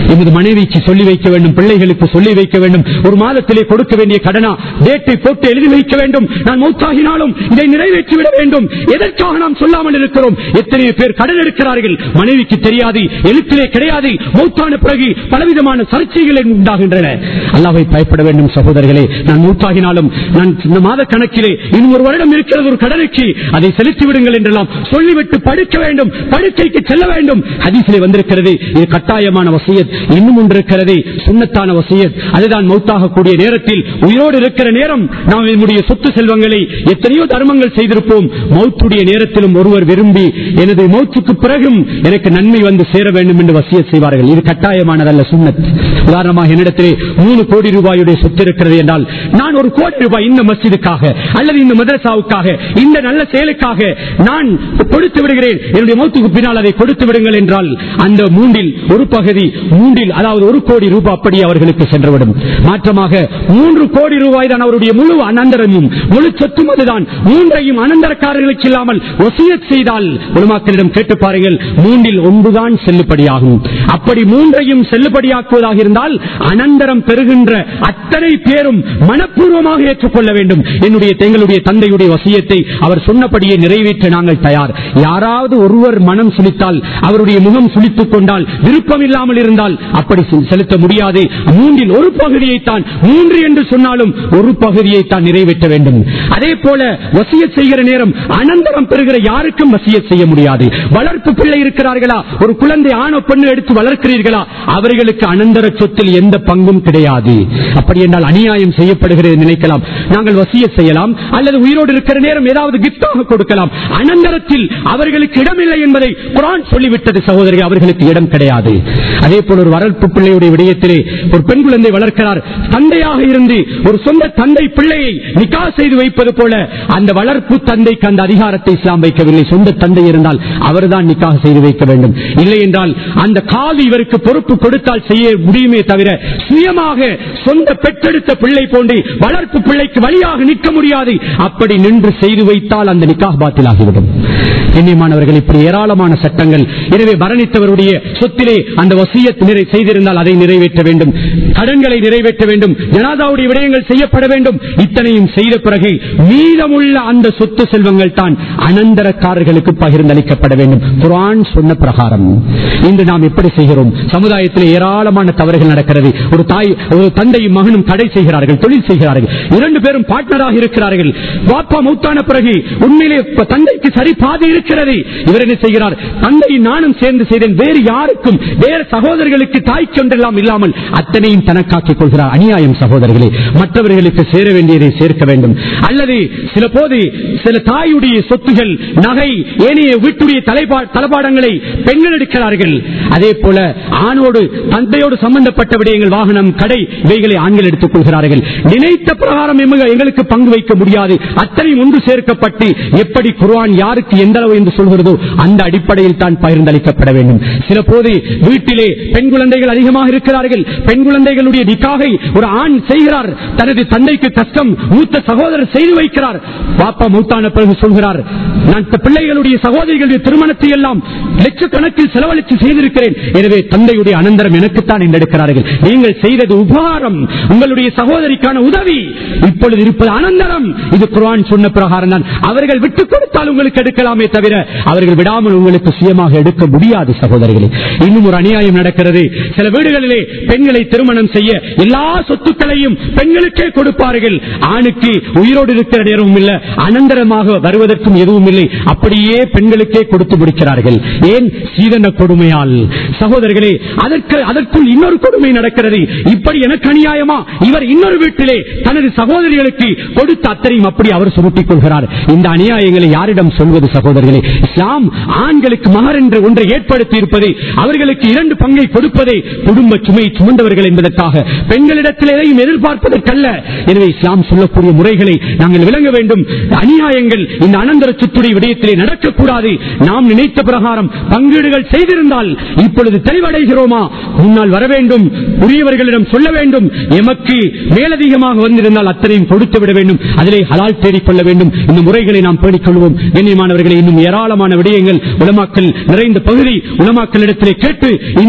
எமது மனைவிக்கு சொல்லி வைக்க வேண்டும் பிள்ளைகளுக்கு சொல்லி வைக்க வேண்டும் ஒரு மாதத்திலே கொடுக்க வேண்டிய கடனா டேட்டை போட்டு எழுதி வைக்க வேண்டும் நான் மௌத்தாகினாலும் இதை நிறைவேற்றி விட வேண்டும் எதற்காக நாம் சொல்லாமல் இருக்கிறோம் எத்தனை பேர் கடன் எடுக்கிறார்கள் மனைவிக்கு தெரியாது எழுத்திலே கிடையாது மௌத்தான பிறகு பலவிதமான சர்ச்சைகள் உண்டாகின்றன அல்லாவை பயப்பட வேண்டும் சகோதரர்களே நான் மூத்தாகினாலும் நான் இந்த மாத கணக்கிலே இன்னும் ஒரு வருடம் இருக்கிறது ஒரு கடனுக்கு அதை செலுத்தி விடுங்கள் என்றெல்லாம் சொல்லிவிட்டு படுக்க வேண்டும் படுக்கைக்கு செல்ல வேண்டும் ஹதீஸிலே வந்திருக்கிறது இது கட்டாயமான வசியத் இன்னும் ஒன்று இருக்கிறது சுண்ணத்தான வசியத் அதுதான் மௌத்தாகக்கூடிய நேரத்தில் உயிரோடு இருக்கிற நேரம் நாம் நம்முடைய சொத்து செல்வங்களை எத்தனையோ தர்மங்கள் செய்திருப்போம் மௌத்துடைய நேரத்திலும் ஒருவர் விரும்பி எனது மௌத்துக்கு பிறகும் எனக்கு நன்மை வந்து சேர வேண்டும் என்று வசியத் செய்வார்கள் இது கட்டாயமானதல்ல சுண்ணத் உதாரணமாக என்னிடத்திலே மூணு கோடி ரூபாயுடைய சொத்து இருக்கிறது என்றால் நான் ஒரு கோடி ரூபாய் இந்த மஸ்ஜிதுக்காக அல்லது இந்த மதரசாவுக்காக இந்த நல்ல செயலுக்காக நான் கொடுத்து விடுகிறேன் என்னுடைய மௌத்துக்கு பின்னால் அதை கொடுத்து விடுங்கள் என்றால் அந்த மூன்றில் ஒரு பகுதி மூன்றில் அதாவது ஒரு கோடி ரூபாய் அப்படி அவர்களுக்கு சென்றுவிடும் மாற்றமாக மூன்று கோடி ரூபாய் தான் அவருடைய முழு அனந்தரமும் முழு சொத்தும் அதுதான் மூன்றையும் அனந்தரக்காரர்களுக்கு இல்லாமல் ஒசியத் செய்தால் உலமாக்களிடம் கேட்டு பாருங்கள் மூன்றில் ஒன்றுதான் செல்லுபடியாகும் அப்படி மூன்றையும் செல்லுபடியாக்குவதாக இருந்தால் அனந்தரம் பெறுகின்ற அத்தனை பேரும் மனப்பூர்வமாக ஏற்றுக்கொள்ள வேண்டும் என்னுடைய எங்களுடைய தந்தையுடைய வசியத்தை அவர் சொன்னபடியே நிறைவேற்ற நாங்கள் தயார் யாராவது ஒருவர் மனம் சுழித்தால் அவருடைய முகம் சுழித்துக் கொண்டால் விருப்பம் இல்லாமல் இருந்தால் அப்படி செ- செலுத்த முடியாது மூன்றில் ஒரு பகுதியை தான் மூன்று என்று சொன்னாலும் ஒரு பகுதியை தான் நிறைவேற்ற வேண்டும் அதே போல வசியத் செய்கிற நேரம் அனந்தரம் பெறுகிற யாருக்கும் வசியத் செய்ய முடியாது வளர்ப்பு பிள்ளை இருக்கிறார்களா ஒரு குழந்தை ஆணோ பெண்ணு எடுத்து வளர்க்கிறீர்களா அவர்களுக்கு அனந்தர சொத்தில் எந்த பங்கும் கிடையாது அப்படி என்றால் அநியாயம் செய்யப்படுகிறது நினைக்கலாம் நாங்கள் வசியத் செய்யலாம் அல்லது உயிரோடு இருக்கிற நேரம் ஏதாவது கிஃப்டாக கொடுக்கலாம் அனந்தரத்தில் அவர்களுக்கு இடமில்லை என்பதை குரான் சொல்லிவிட்டது சகோதரி அவர்களுக்கு இடம் கிடையாது அதே போல ஒரு வளர்ப்பு பிள்ளையுடைய விடயத்திலே ஒரு பெண் குழந்தை வளர்க்கிறார் தந்தையாக இருந்து ஒரு சொந்த தந்தை பிள்ளையை நிக்கா செய்து வைப்பது போல அந்த வளர்ப்பு தந்தைக்கு அந்த அதிகாரத்தை இஸ்லாம் வைக்கவில்லை சொந்த தந்தை இருந்தால் அவர்தான் நிக்காக செய்து வைக்க வேண்டும் இல்லை என்றால் அந்த காது இவருக்கு பொறுப்பு கொடுத்தால் செய்ய முடியுமே தவிர சுயமாக சொந்த பெற்றெடுத்த பிள்ளை போன்று வளர்ப்பு பிள்ளைக்கு வழியாக நிற்க முடியாது அப்படி நின்று செய்து வைத்தால் அந்த நிக்காக பாத்திலாகிவிடும் கண்ணியமானவர்கள் இப்படி ஏராளமான சட்டங்கள் எனவே மரணித்தவருடைய சொத்திலே அந்த வசியத் நிறை செய்திருந்தால் அதை நிறைவேற்ற வேண்டும் கடன்களை நிறைவேற்ற வேண்டும் ஜனாதாவுடைய விடயங்கள் செய்யப்பட வேண்டும் இத்தனையும் செய்த பிறகு மீதமுள்ள அந்த சொத்து செல்வங்கள் தான் அனந்தரக்காரர்களுக்கு பகிர்ந்தளிக்கப்பட வேண்டும் குர்ஆன் சொன்ன பிரகாரம் இன்று நாம் எப்படி செய்கிறோம் சமுதாயத்தில் ஏராளமான தவறுகள் நடக்கிறது ஒரு தாய் ஒரு தந்தையும் மகனும் கடை செய்கிறார்கள் தொழில் செய்கிறார்கள் இரண்டு பேரும் பார்ட்னராக இருக்கிறார்கள் பாப்பா மௌத்தான பிறகு உண்மையிலே இப்ப தந்தைக்கு சரி பாதி இருக்கிறது இவர் என்ன செய்கிறார் தந்தை நானும் சேர்ந்து செய்தேன் வேறு யாருக்கும் வேறு சகோதரர்களுக்கு தாய்க்கு ஒன்றெல்லாம் இல்லாமல் அத்தனையும் தனக்காக்கிக் கொள்கிறார் அநியாயம் சகோதரர்களே மற்றவர்களுக்கு சேர வேண்டியதை சேர்க்க வேண்டும் அல்லது சில போது சில தாயுடைய சொத்துகள் நகை ஏனைய வீட்டுடைய தலைப்பா- தளபாடங்களை பெண்கள் எடுக்கிறார்கள் அதே போல ஆணோடு தந்தையோடு சம்பந்தப்பட்ட விடயங்கள் வாகனம் கடை இவைகளை ஆண்கள் எடுத்துக் கொள்கிறார்கள் நினைத்த பிரகாரம் எமக- எங்களுக்கு பங்கு வைக்க முடியாது அத்தனை ஒன்று சேர்க்கப்பட்டு எப்படி குர்ஆன் யாருக்கு எந்த அளவு என்று சொல்கிறதோ அந்த அடிப்படையில் தான் பகிர்ந்தளிக்கப்பட வேண்டும் சில போது வீட்டிலே பெண் குழந்தைகள் அதிகமாக இருக்கிறார்கள் பெண் குழந்தைகளுடைய நிக்காகை ஒரு ஆண் செய்கிறார் தனது தந்தைக்கு கஷ்டம் மூத்த சகோதரர் செய்து வைக்கிறார் பாப்பா மூத்தான பிறகு சொல்கிறார் நான் த- பிள்ளைகளுடைய சகோதரிகளுடைய திருமணத்தை எல்லாம் லட்சக்கணக்கில் செலவழித்து செய்திருக்கிறேன் எனவே தந்தையுடைய அனந்தரம் எனக்குத்தான் என்றெடுக்கிறார்கள் நீங்கள் செய்தது உபகாரம் உங்களுடைய சகோதரிக்கான உதவி இப்பொழுது இருப்பது அனந்தரம் இது குர்ஆன் சொன்ன பிரகாரம் தான் அவர்கள் விட்டுக் கொடுத்தால் உங்களுக்கு எடுக்கலாமே தவிர அவர்கள் விடாமல் உங்களுக்கு சுயமாக எடுக்க முடியாது சகோதரிகளே இன்னும் ஒரு அநியாயம் நடக்கிறது சில வீடுகளிலே பெண்களை திருமணம் செய்ய எல்லா சொத்துக்களையும் பெண்களுக்கே கொடுப்பார்கள் ஆணுக்கு உயிரோடு இருக்கிற நேரமும் இல்ல அனந்தரமாக வருவதற்கும் எதுவும் இல்லை அப்படியே பெண்களுக்கே கொடுத்து முடிக்கிறார்கள் ஏன் சீதன கொடுமையால் சகோதரர்களே அதற்கு அதற்குள் இன்னொரு கொடுமை நடக்கிறது இப்படி எனக்கு அநியாயமா இவர் இன்னொரு வீட்டிலே தனது சகோதரிகளுக்கு கொடுத்த அத்தனையும் அப்படி அவர் சுருட்டிக் கொள்கிறார் இந்த அநியாயங்களை யாரிடம் சொல்வது சகோதரர்களே இஸ்லாம் ஆண்களுக்கு மகர் என்று ஒன்றை ஏற்படுத்தி இருப்பதை அவர்களுக்கு இரண்டு பங்கை கொடுப்பதை குடும்ப சுமை சுமந்தவர்கள் என்பதற்காக பெண்களிடத்தில் எதையும் எதிர்பார்ப்பதற்கல்ல எனவே இஸ்லாம் சொல்லக்கூடிய முறைகளை நாங்கள் விளங்க வேண்டும் அநியாயங்கள் இந்த அனந்தர சுத்துடைய விடயத்திலே நடக்கக்கூடாது நாம் நினைத்த பிரகாரம் பங்கீடுகள் செய்திருந்தால் இப்பொழுது தெளிவடைகிறோமா முன்னால் வர வேண்டும் உரியவர்களிடம் சொல்ல வேண்டும் எமக்கு மேலதிகமாக வந்திருந்தால் அத்தனையும் கொடுத்து விட வேண்டும் அதிலே ஹலால் தேடிக்கொள்ள வேண்டும் இந்த முறைகளை நாம் பேடிக் கொள்வோம் கண்ணியமானவர்களை இன்னும் ஏராளமான விடயங்கள் உலமாக்கல் நிறைந்த பகுதி உலமாக்களிடத்திலே கேட்டு இந்த அனந்தர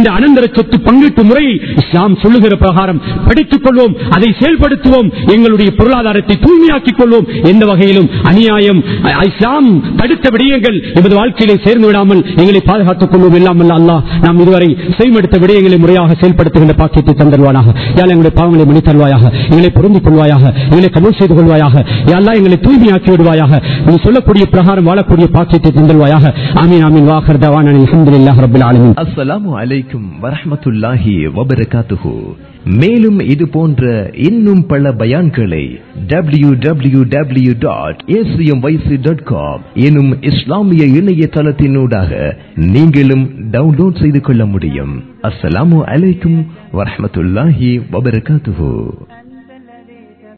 அனந்தர சொத்து பங்கீட்டு முறை இஸ்லாம் சொல்லுகிற பிரகாரம் படித்துக் கொள்வோம் அதை செயல்படுத்துவோம் எங்களுடைய பொருளாதாரத்தை தூய்மையாக்கிக் கொள்வோம் எந்த வகையிலும் அநியாயம் அ- இஸ்லாம் தடுத்த விடயங்கள் எமது வாழ்க்கையிலே சேர்ந்து விடாமல் எங்களை பாதுகாத்துக் கொள்வோம் இல்லாமல் அல்லாஹ் நாம் இதுவரை செய்மெடுத்த விடயங்களை முறையாக செயல்படுத்துகின்ற பாக்கியத்தை தந்தருவானாக யாழ் எங்களுடைய பாவங்களை மன்னித்தருவாயாக எங்களை பொருந்திக் கொள்வாயாக எங்களை கபூல் செய்து கொள்வாயாக யாழ்லா எங்களை தூய்மையாக்கி விடுவாயாக நீ சொல்லக்கூடிய பிரகாரம் வாழக்கூடிய பாக்கியத்தை தந்தருவாயாக ஆமீன் ஆமீன் வாஹர் தவான் அல்ஹம்துலில்லாஹி ரப்பில் ஆலமீன் அஸ்ஸலாமு அலைக்கும் வரஹ்மத்துல்லாஹி வபரகாத்துஹு மேலும் இது போன்ற இன்னும் பல பயான்களை W W W dot dot com எனும் இஸ்லாமிய இணையதளத்தினூடாக நீங்களும் டவுன்லோட் செய்து கொள்ள முடியும் அஸ்ஸலாமு அலைக்கும் வரஹ்மத்துல்லாஹி வபரகாத்துஹு